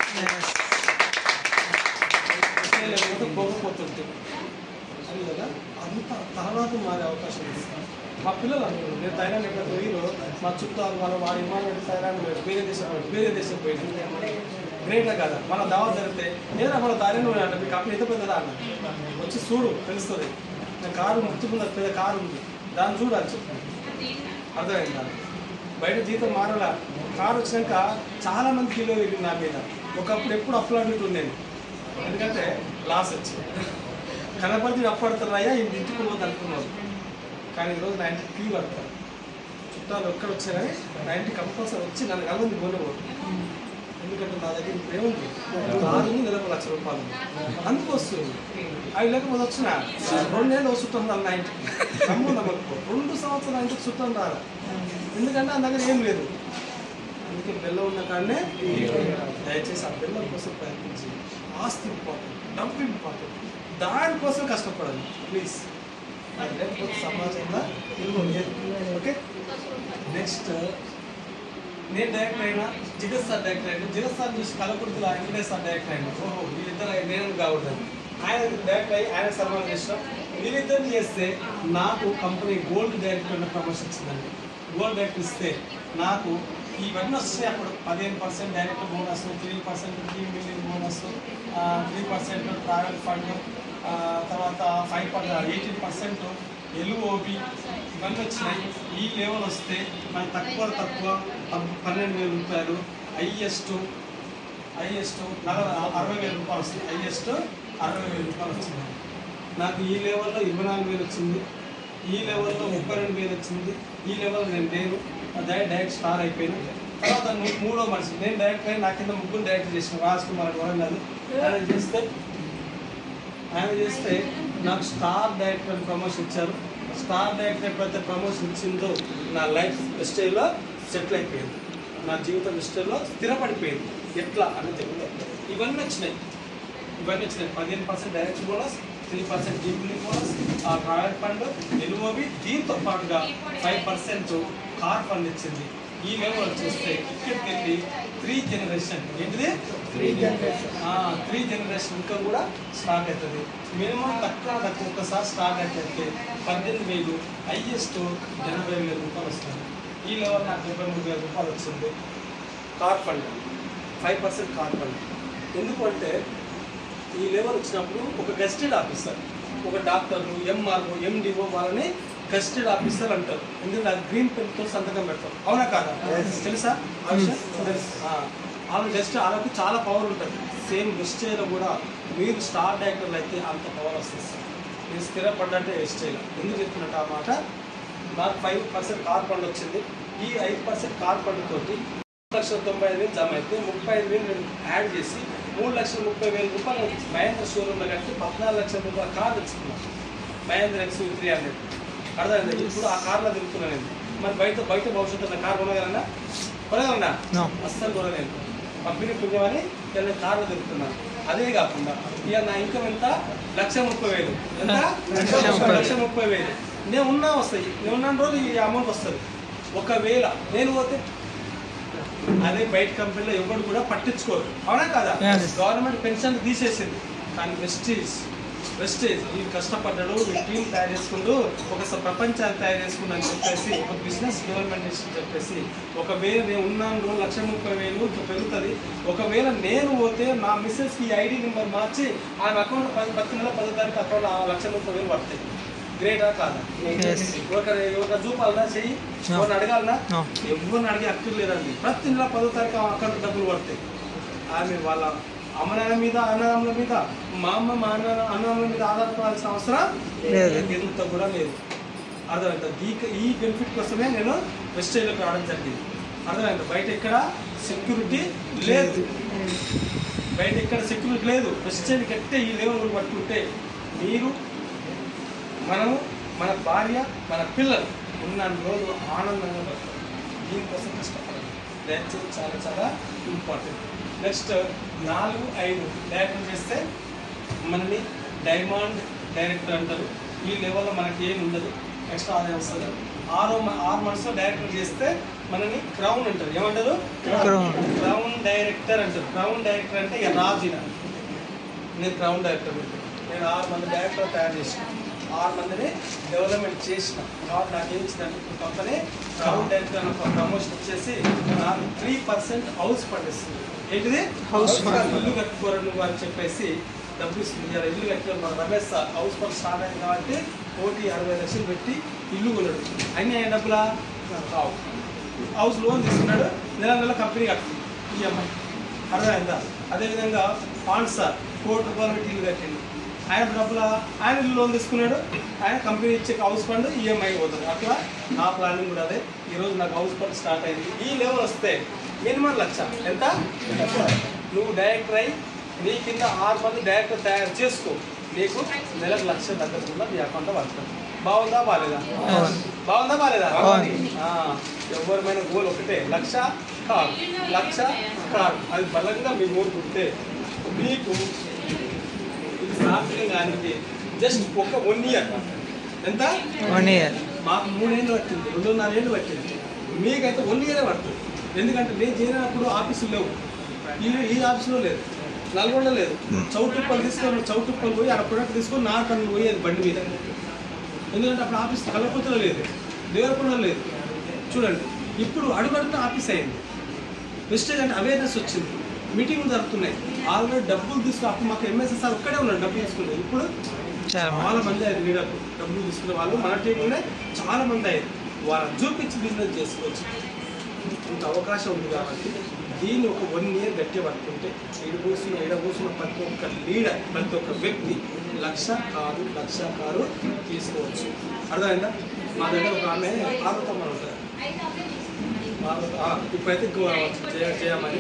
లేకపోతే పోకపోతుంటే అది కదా అంత తర్వాత మారే అవకాశం ఉంది మా పిల్లలు అనుకున్నారు నేను థైలాండ్ ఎక్కడ పోయిరో మా చుట్టాలు వాళ్ళ వాడి ఇమాన్ థైలాండ్ పోయాడు వేరే దేశం పోయాడు వేరే దేశం పోయింది గ్రేట్ కదా మన దావా జరిగితే నేను మన థైలాండ్ పోయినా మీ కంపెనీ ఎంత పెద్దదా అన్న వచ్చి చూడు తెలుస్తుంది నా కారు ముట్టుకున్న పెద్ద కారు ఉంది దాన్ని చూడు అని చెప్పాను అర్థమైందా బయట జీతం మారాల కారు వచ్చినాక చాలా మంది కిలో వెళ్ళింది నా మీద ఒకప్పుడు ఎప్పుడు అప్లాంటి ఉండేది ఎందుకంటే లాస్ వచ్చింది కనపడితే అప్పడుతున్నాయా ఇది ఇంటికి పోతే అనుకున్నారు కానీ ఈరోజు నా ఇంటికి క్యూ కడతారు చుట్టాలు ఎక్కడ వచ్చినా కానీ నా ఇంటికి కంపల్సరీ వచ్చి నన్ను కలవని కొనకూడదు ఎందుకంటే నా దగ్గర ఇప్పుడు ఏముంది కారు ఉంది నెలకు లక్ష రూపాయలు ఉంది. అందుకు వస్తుంది అవి లేకపోతే వచ్చిన రెండేళ్ళు ఒక చుట్టం రాలి నా ఇంటికి నమ్ము నమ్మకు రెండు సంవత్సరాల ఇంటికి చుట్టం రాలి ఎందుకంటే నా దగ్గర ఏం లేదు అందుకే బెల్లం ఉన్న కాడనే దయచేసి ఆ బెల్లం కోసం ప్రయత్నించి ఆస్తి ఇంపార్టెంట్ డబ్బు ఇంపార్టెంట్ దానికోసం కష్టపడాలి ప్లీజ్ అది లేకపోతే సమాజంలో విలువ లేదు ఓకే నెక్స్ట్ నేను డైరెక్టర్ అయినా జగత్ సార్ డైరెక్టర్ అయినా జగత్ సార్ చూసి కలకుర్తిలో వెంకటేష్ సార్ డైరెక్టర్ అయినా ఓహో వీళ్ళిద్దరు నేను కావద్దు ఆయన డైరెక్టర్ అయ్యి ఆయన సన్మానం చేసిన వీళ్ళిద్దరిని చేస్తే నాకు కంపెనీ గోల్డ్ డైరెక్టర్ ప్రమోషన్ ఇచ్చిందండి గోల్డ్ డైరెక్టర్ ఇస్తే నాకు ఇవన్నీ వస్తాయి అప్పుడు పదిహేను percent direct bonus three percent team building bonus three percent travel fund తర్వాత five percent eighteen percent LOB ఇవన్నీ వచ్చినాయి ఈ లెవెల్ వస్తే మనకి తక్కువ తక్కువ పం- పన్నెండు వేల రూపాయలు హైయెస్ట్ హైయెస్ట్ నలభై అరవై వేల రూపాయలు వస్తుంది హైయెస్ట్ అరవై వేల రూపాయలు వచ్చింది నాకు ఈ లెవెల్లో ఇరవై నాలుగు వేలు వచ్చింది ఈ లెవెల్లో ముప్పై రెండు వేలు వచ్చింది ఈ లెవెల్ నేను లేను డైరెక్ట్ డైరెక్ట్ స్టార్ అయిపోయినా తర్వాత ను- మూడో మనిషి నేను డైరెక్ట్ అయ్యి నా కింద ముగ్గురు డైరెక్ట్ చేసిన రాజ్ కుమార్ అని వరంగల్ ఆయన చేస్తే ఆయన చేస్తే నాకు స్టార్ డైరెక్టర్ అని ప్రమోషన్ ఇచ్చారు స్టార్ డైరెక్టర్ ఎప్పుడైతే ప్రమోషన్ ఇచ్చిందో నా లైఫ్ స్టైల్లో సెటిల్ అయిపోయింది నా జీవితం స్టైల్లో స్థిరపడిపోయింది ఎట్లా అని చెప్తే ఇవన్నీ వచ్చినాయి ఇవన్నీ వచ్చినాయి పదిహేను percent direct bonus three percent jubilee bonus ఆ ట్రావెల్ ఫండ్ ఎల్ఓబి దీంతో పాటుగా ఫైవ్ పర్సెంట్ కార్ ఫండ్ ఇచ్చింది ఈ లెవెల్ చూస్తే ఇక్కడికి వెళ్ళి త్రీ జనరేషన్ ఏంటిది three generation three generation income కూడా స్టార్ట్ అవుతుంది మినిమం తక్కువ తక్కువ ఒక్కసారి స్టార్ట్ అయితే పద్దెనిమిది వేలు హైయెస్ట్ ఎనభై వేల రూపాయలు వస్తుంది ఈ లెవెల్ నాకు డెబ్బై మూడు వేల రూపాయలు వచ్చింది car fund five percent car fund ఎందుకంటే ఈ లెవెల్ వచ్చినప్పుడు ఒక గెస్టెడ్ ఆఫీసర్ ఒక డాక్టర్లు ఎంఆర్ఓ ఎండిఓ వాళ్ళని గెస్టెడ్ ఆఫీసర్ అంటారు ఎందుకంటే అది గ్రీన్ పెన్తో సంతకం పెడతారు అవునా కాదా తెలుసా ఆ విషయం? తెలుసు. ఆ. వాళ్ళని జస్ట్ వాళ్ళకి చాలా పవర్ ఉంటుంది సేమ్ గెస్టేలో కూడా మీరు స్టార్ డైరెక్టర్లు అయితే అంత పవర్ వస్తుంది సార్ మీరు స్థిరపడ్డంటే వేస్ట్ చేయాలి ఎందుకు చెప్తున్నట్టు ఆ మాట నాకు ఫైవ్ పర్సెంట్ కార్ ఫండ్ వచ్చింది ఈ ఐదు పర్సెంట్ కార్ ఫండ్ తోటి మూడు లక్షల తొంభై ఐదు వేలు జమ అయితే ముప్పై ఐదు వేలు నేను యాడ్ చేసి మూడు లక్షల ముప్పై వేల రూపాయలు మహేంద్ర షోరూమ్లో కట్టి పద్నాలుగు లక్షల రూపాయల కార్ తెచ్చుకున్నాను మహేంద్ర ఎక్స్ త్రీ హండ్రెడ్ అర్థమైంది ఇప్పుడు ఆ కార్లో తిరుగుతున్నాను నేను మరి బయట బయట భవిష్యత్తులో కార్ కొనగలనా కొనగలనా No. అస్సలు కొనలేను కంపెనీ పుణ్యమని నేను కార్లో తిరుగుతున్నాను అదే కాకుండా ఇక నా ఇన్కమ్ ఎంత లక్ష ముప్పై వేలు ఎంత లక్ష ముప్పై. లక్ష ముప్పై వేలు నేను ఉన్నా వస్తాయి నేను ఉన్న రోజు ఈ అమౌంట్ వస్తుంది ఒకవేళ నేను పోతే అదే బయట కంపెనీలో ఎవరు కూడా పట్టించుకోరు అవునా కదా Yes. గవర్నమెంట్ పెన్షన్ తీసేసింది కానీ వెస్టేజ్ వెస్టేజ్ ఈ కష్టపడ్డాడు ఈ టీం తయారు చేసుకుంటూ ఒక స- ప్రపంచాన్ని తయారు చేసుకుంటూ అని చెప్పేసి ఒక బిజినెస్ డెవలప్మెంట్ అని చెప్పేసి ఒకవేళ నేను ఉన్నాను లక్ష ముప్పై వేలు పెరుగుతుంది ఒకవేళ నేను పోతే నా మిస్సెస్కి ఈ ఐడి నెంబర్ మార్చి ఆమె అకౌంట్ పది పది నెలల పదో తారీఖు అకౌంట్ ఆ లక్ష ముప్పై వేలు పడతాయి గ్రేటా కాదా Yes. ఒకరి ఒక చూపాలనా చెయ్యి No. ఎవరిని అడగాలనా No. ఎవరిని అడిగే హక్కు లేదండి ప్రతి నెల పదో తారీఖు ఆ అకౌంట్ డబ్బులు పడతాయి ఆమె వాళ్ళ అమ్మనాన్న మీద అన్నదమ్ముల మీద మా అమ్మ మా అన్న అన్నదమ్ముల మీద ఆధారపడాల్సిన అవసరం లేదు. ఎంత కూడా లేదు అర్థమైందా ఈ ఈ బెనిఫిట్ కోసమే నేను వెస్టేజ్లోకి రావడం జరిగింది అర్థమైందా బయట ఎక్కడ సెక్యూరిటీ లేదు బయట ఎక్కడ సెక్యూరిటీ లేదు వెస్టేజ్ కట్టే ఈ లెవెల్ పట్టుకుంటే మీరు మనము మన భార్య మన పిల్లలు ఉన్న రోజు ఆనందంగా బతకాలి. దీనికోసం కష్టపడాలి దయచేసి చాలా చాలా ఇంపార్టెంట్ నెక్స్ట్ నాలుగు ఐదు డైరెక్టర్ చేస్తే మనని డైమండ్ డైరెక్టర్ అంటారు ఈ లెవెల్లో మనకి ఏమి ఉండదు ఎక్స్ట్రా ఆదాయం వస్తుంది ఆరో మ- ఆరు మంత్స్లో డైరెక్టర్ చేస్తే మనని క్రౌన్ అంటారు ఏమంటారు Crown. క్రౌన్ డైరెక్టర్ అంటారు క్రౌన్ డైరెక్టర్ అంటే ఇక రాజున నేను క్రౌన్ డైరెక్టర్ పెట్టాను నేను ఆరు మంది డైరెక్టర్ తయారు చేసిన ఆరు మందిని డెవలప్మెంట్ చేసిన కాబట్టి నాకు ఏం ఇచ్చిందంటే ఇప్పుడు కంపెనీ క్రౌన్ డైరెక్టర్ అని ఒక ప్రమోషన్ ఇచ్చేసి నాకు త్రీ పర్సెంట్ హౌస్ పండిస్తుంది ఏంటిది House fund. ఇల్లు కట్టుకోరు నువ్వు అని చెప్పేసి డబ్బు ఇస్తుంది ఇలా ఇల్లు కట్టుకోరు మన Ramesh sir house fund start అయింది కాబట్టి కోటి అరవై లక్షలు పెట్టి ఇల్లు కొన్నాడు అన్నీ ఆయన డబ్బులా కావు హౌస్ లోన్ తీసుకున్నాడు నెల నెల కంపెనీ కట్టింది ఈఎంఐ అర్థమైందా అదేవిధంగా పాండ్ సార్ కోటి రూపాయలు పెట్టి ఇల్లు కట్టిండు ఆయన డబ్బుల ఆయన ఇల్లు లోన్ తీసుకున్నాడు ఆయన కంపెనీ ఇచ్చే హౌస్ ఫండ్ ఈఎంఐ పోతుంది అట్లా నా ప్లానింగ్ కూడా అదే ఈరోజు నాకు హౌస్ ఫండ్ స్టార్ట్ అయింది ఈ లెవెల్ వస్తే మినిమం లక్ష ఎంత నువ్వు డైరెక్టర్ అయి నీ కింద ఆరు మంది డైరెక్టర్ తయారు చేసుకో నీకు నెలకు లక్ష దగ్గరకుండా నీ అకౌంట్లో పడుతుంది బాగుందా బాగాలేదా బాగుంది. బాగుందా బాగాలేదా బాగుంది. ఆ, ఎవరిమైన గోల్ ఒకటే లక్ష కార్ లక్ష కార్ అది బలంగా మీ కోరుకుంటే మీకు ఇది సాఫ్ట్గా కానీ జస్ట్ ఒక వన్ ఇయర్ ఎంత వన్ ఇయర్ మాకు మూడేళ్ళు పట్టింది రెండున్నర ఏళ్ళు పట్టింది మీకైతే వన్ ఇయరే పడుతుంది ఎందుకంటే నేను చేరినప్పుడు ఆఫీసులు లేవు ఈ ఈ ఆఫీసులో లేదు నల్గొండ లేదు చౌటుప్పలు తీసుకొని చౌటుప్పలు పోయి ఆ ప్రొడక్ట్ తీసుకొని నా కన్ను పోయేది బండి మీద ఎందుకంటే అప్పుడు ఆఫీస్ కలపతిలో లేదు దేవరకొండలో లేదు చూడండి ఇప్పుడు అడుగడుగున ఆఫీస్ అయింది వెస్టేజ్ అంటే అవేర్నెస్ వచ్చింది మీటింగ్లు జరుగుతున్నాయి ఆల్రెడీ డబ్బులు తీసుకుని అప్పుడు మాకు ఎంఎస్ఎస్ఆర్ ఒక్కడే ఉన్నాడు డబ్బులు తీసుకునేది ఇప్పుడు చాలా చాలా మంది అయ్యారు లీడర్లు డబ్బులు తీసుకునే వాళ్ళు మన టీంలోనే చాలా మంది అయ్యారు వాళ్ళని చూపించి బిజినెస్ చేసుకోవచ్చు ఇంత అవకాశం ఉంది కాబట్టి దీన్ని ఒక వన్ ఇయర్ గట్టిగా పట్టుకుంటే ఈడు కూర్చున్న ఈడ కూర్చున్న ప్రతి ఒక్క లీడర్ ప్రతి ఒక్క వ్యక్తి లక్ష కారు లక్ష కారు తీసుకోవచ్చు అర్థమైందా మా దగ్గర ఒక ఆమె పార్వతమ్మ అని ఉంటుంది పార్వత ఆ, ఇప్పుడైతే గో- చేయ చేయమని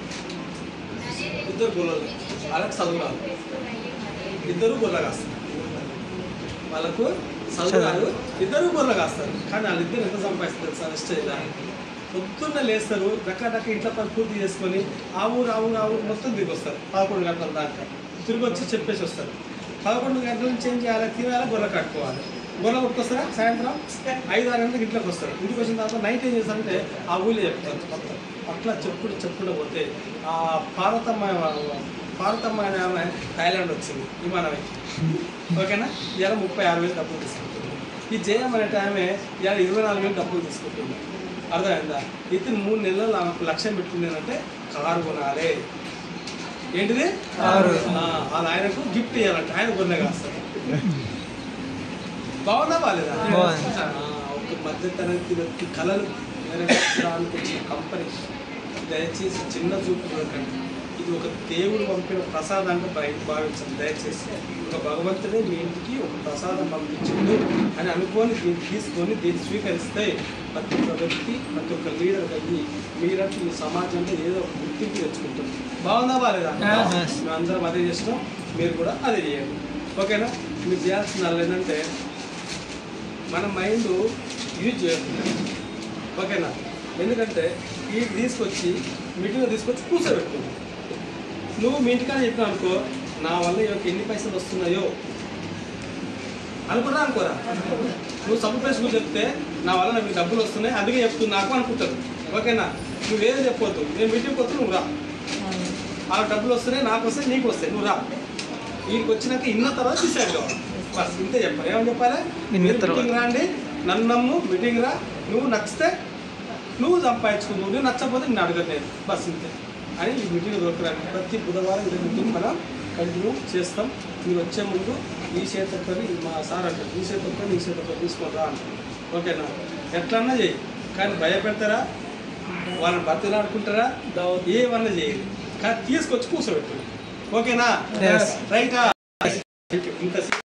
ఇద్దరు గొల్లలు వాళ్ళకి చదువు రాదు ఇద్దరు గొల్ల కాస్తారు వాళ్ళకు చదువు రాదు ఇద్దరు గొర్రెలు కాస్తారు కానీ వాళ్ళిద్దరు ఎంత సంపాదిస్తారు సార్ స్టేజ్ పొద్దున్న లేస్తారు రకరకాల ఇంట్లో పని పూర్తి చేసుకొని ఆ ఊరు ఆ ఊరు ఆ ఊరు మొత్తం తిరిగి వస్తారు పదకొండు గంటల దాకా తిరిగి వచ్చి చెప్పేసి వస్తారు పదకొండు గంటల నుంచి ఏం చేయాలి తినాలి గొర్రె కట్టుకోవాలి గొర్రె కొట్టుకొస్తారా సాయంత్రం ఐదు ఆరు గంటలకు ఇంట్లోకి వస్తారు ఇంటికి వచ్చిన తర్వాత నైట్ ఏం చేస్తారంటే ఆ ఊళ్ళో చెప్తారు మొత్తం అట్లా చెప్పుడు చెప్పుకుంటూ పోతే ఆ పార్వతమ్మ పార్వతమ్మ అనే ఆమె థాయిలాండ్ వచ్చింది విమానం ఎక్కి. ఓకేనా ఇవాళ ముప్పై ఆరు వేలు డబ్బులు తీసుకుంటుంది ఈ జయం అనే ఆమె ఇవాళ ఇరవై నాలుగు వేలు డబ్బులు తీసుకుంటుంది అర్థమైందా ఇతను మూడు నెలలు ఆమెకు లక్ష్యం పెట్టుకునేదంటే కారు కొనాలి ఏంటిది కారు. ఆ, వాళ్ళ ఆయనకు గిఫ్ట్ ఇవ్వాలంటే ఆయన కొనే కాస్తారు బాగుందా బాగాలేదా బాగుంది. ఆ, ఒక మధ్య తరగతి వ్యక్తి కళలు నెరవేర్చడానికి వచ్చిన కంపెనీ దయచేసి చిన్న చూపు చూడకండి ఇది ఒక దేవుడు పంపిన ప్రసాదాన్ని బయట భావించండి దయచేసి ఒక భగవంతుడే మీ ఇంటికి ఒక ప్రసాదం పంపించిండు అని అనుకొని దీన్ని తీసుకొని దీన్ని స్వీకరిస్తే ప్రతి ఒక్క వ్యక్తి ప్రతి ఒక్క లీడర్ కలిగి మీరంటూ ఈ సమాజంలో ఏదో ఒక గుర్తింపు తెచ్చుకుంటారు బాగుందా బాగాలేదా Yes. మేము అందరం అదే చేసినాం మీరు కూడా అదే చేయండి ఓకేనా మీరు చేయాల్సిన వాళ్ళు ఏంటంటే మన మైండ్ యూజ్ చేయాలి ఓకేనా ఎందుకంటే ఈ తీసుకొచ్చి మీటింగ్లో తీసుకొచ్చి కూర్చోబెట్టుకున్నాం నువ్వు మీ ఇంటికాడ చెప్పినావు అనుకో నా వల్ల ఇవాళ ఎన్ని పైసలు వస్తున్నాయో అనుకున్నా అనుకోరా నువ్వు సబ్బు పేసుకు చెప్తే నా వల్ల నాకు డబ్బులు వస్తున్నాయి అందుకే చెప్తున్నా నాకు అనుకుంటారు ఓకేనా నువ్వేదో చెప్పొద్దు నేను మీటింగ్కి వస్తే నువ్వు రా ఆ డబ్బులు వస్తున్నాయి నాకు వస్తాయి నీకు వస్తాయి నువ్వు రా వీడికి వచ్చినాక ఇన్న తర్వాత డిసైడ్ కావాలి బస్ ఇంతే చెప్పాలి ఏమని చెప్పాలి ఇన్న మీరు తర్వాత. మీటింగ్ రండి నన్ను నమ్ము మీటింగ్ రా నువ్వు నచ్చితే నువ్వు సంపాదించుకుందువు నువ్వు నచ్చకపోతే నేను అడగట్లేదు బస్ ఇంతే అని ఈ మీటింగ్ దొరకరాని ప్రతి బుధవారం ఇదే మీటింగ్ మనం కంటిన్యూ చేస్తాం మీరు వచ్చే ముందు ఈ చేతితో మా సార్ అంటారు ఈ చేతితో ఈ చేతితో తీసుకొని రా అంటారు ఓకేనా ఎట్లన్నా చేయి కానీ భయపెడతారా వాళ్ళని బతిలాడుకుంటారా ఏమన్నా చేయదు కానీ తీసుకొచ్చి కూర్చోబెట్టు ఓకేనా Yes. రైటా ఇంత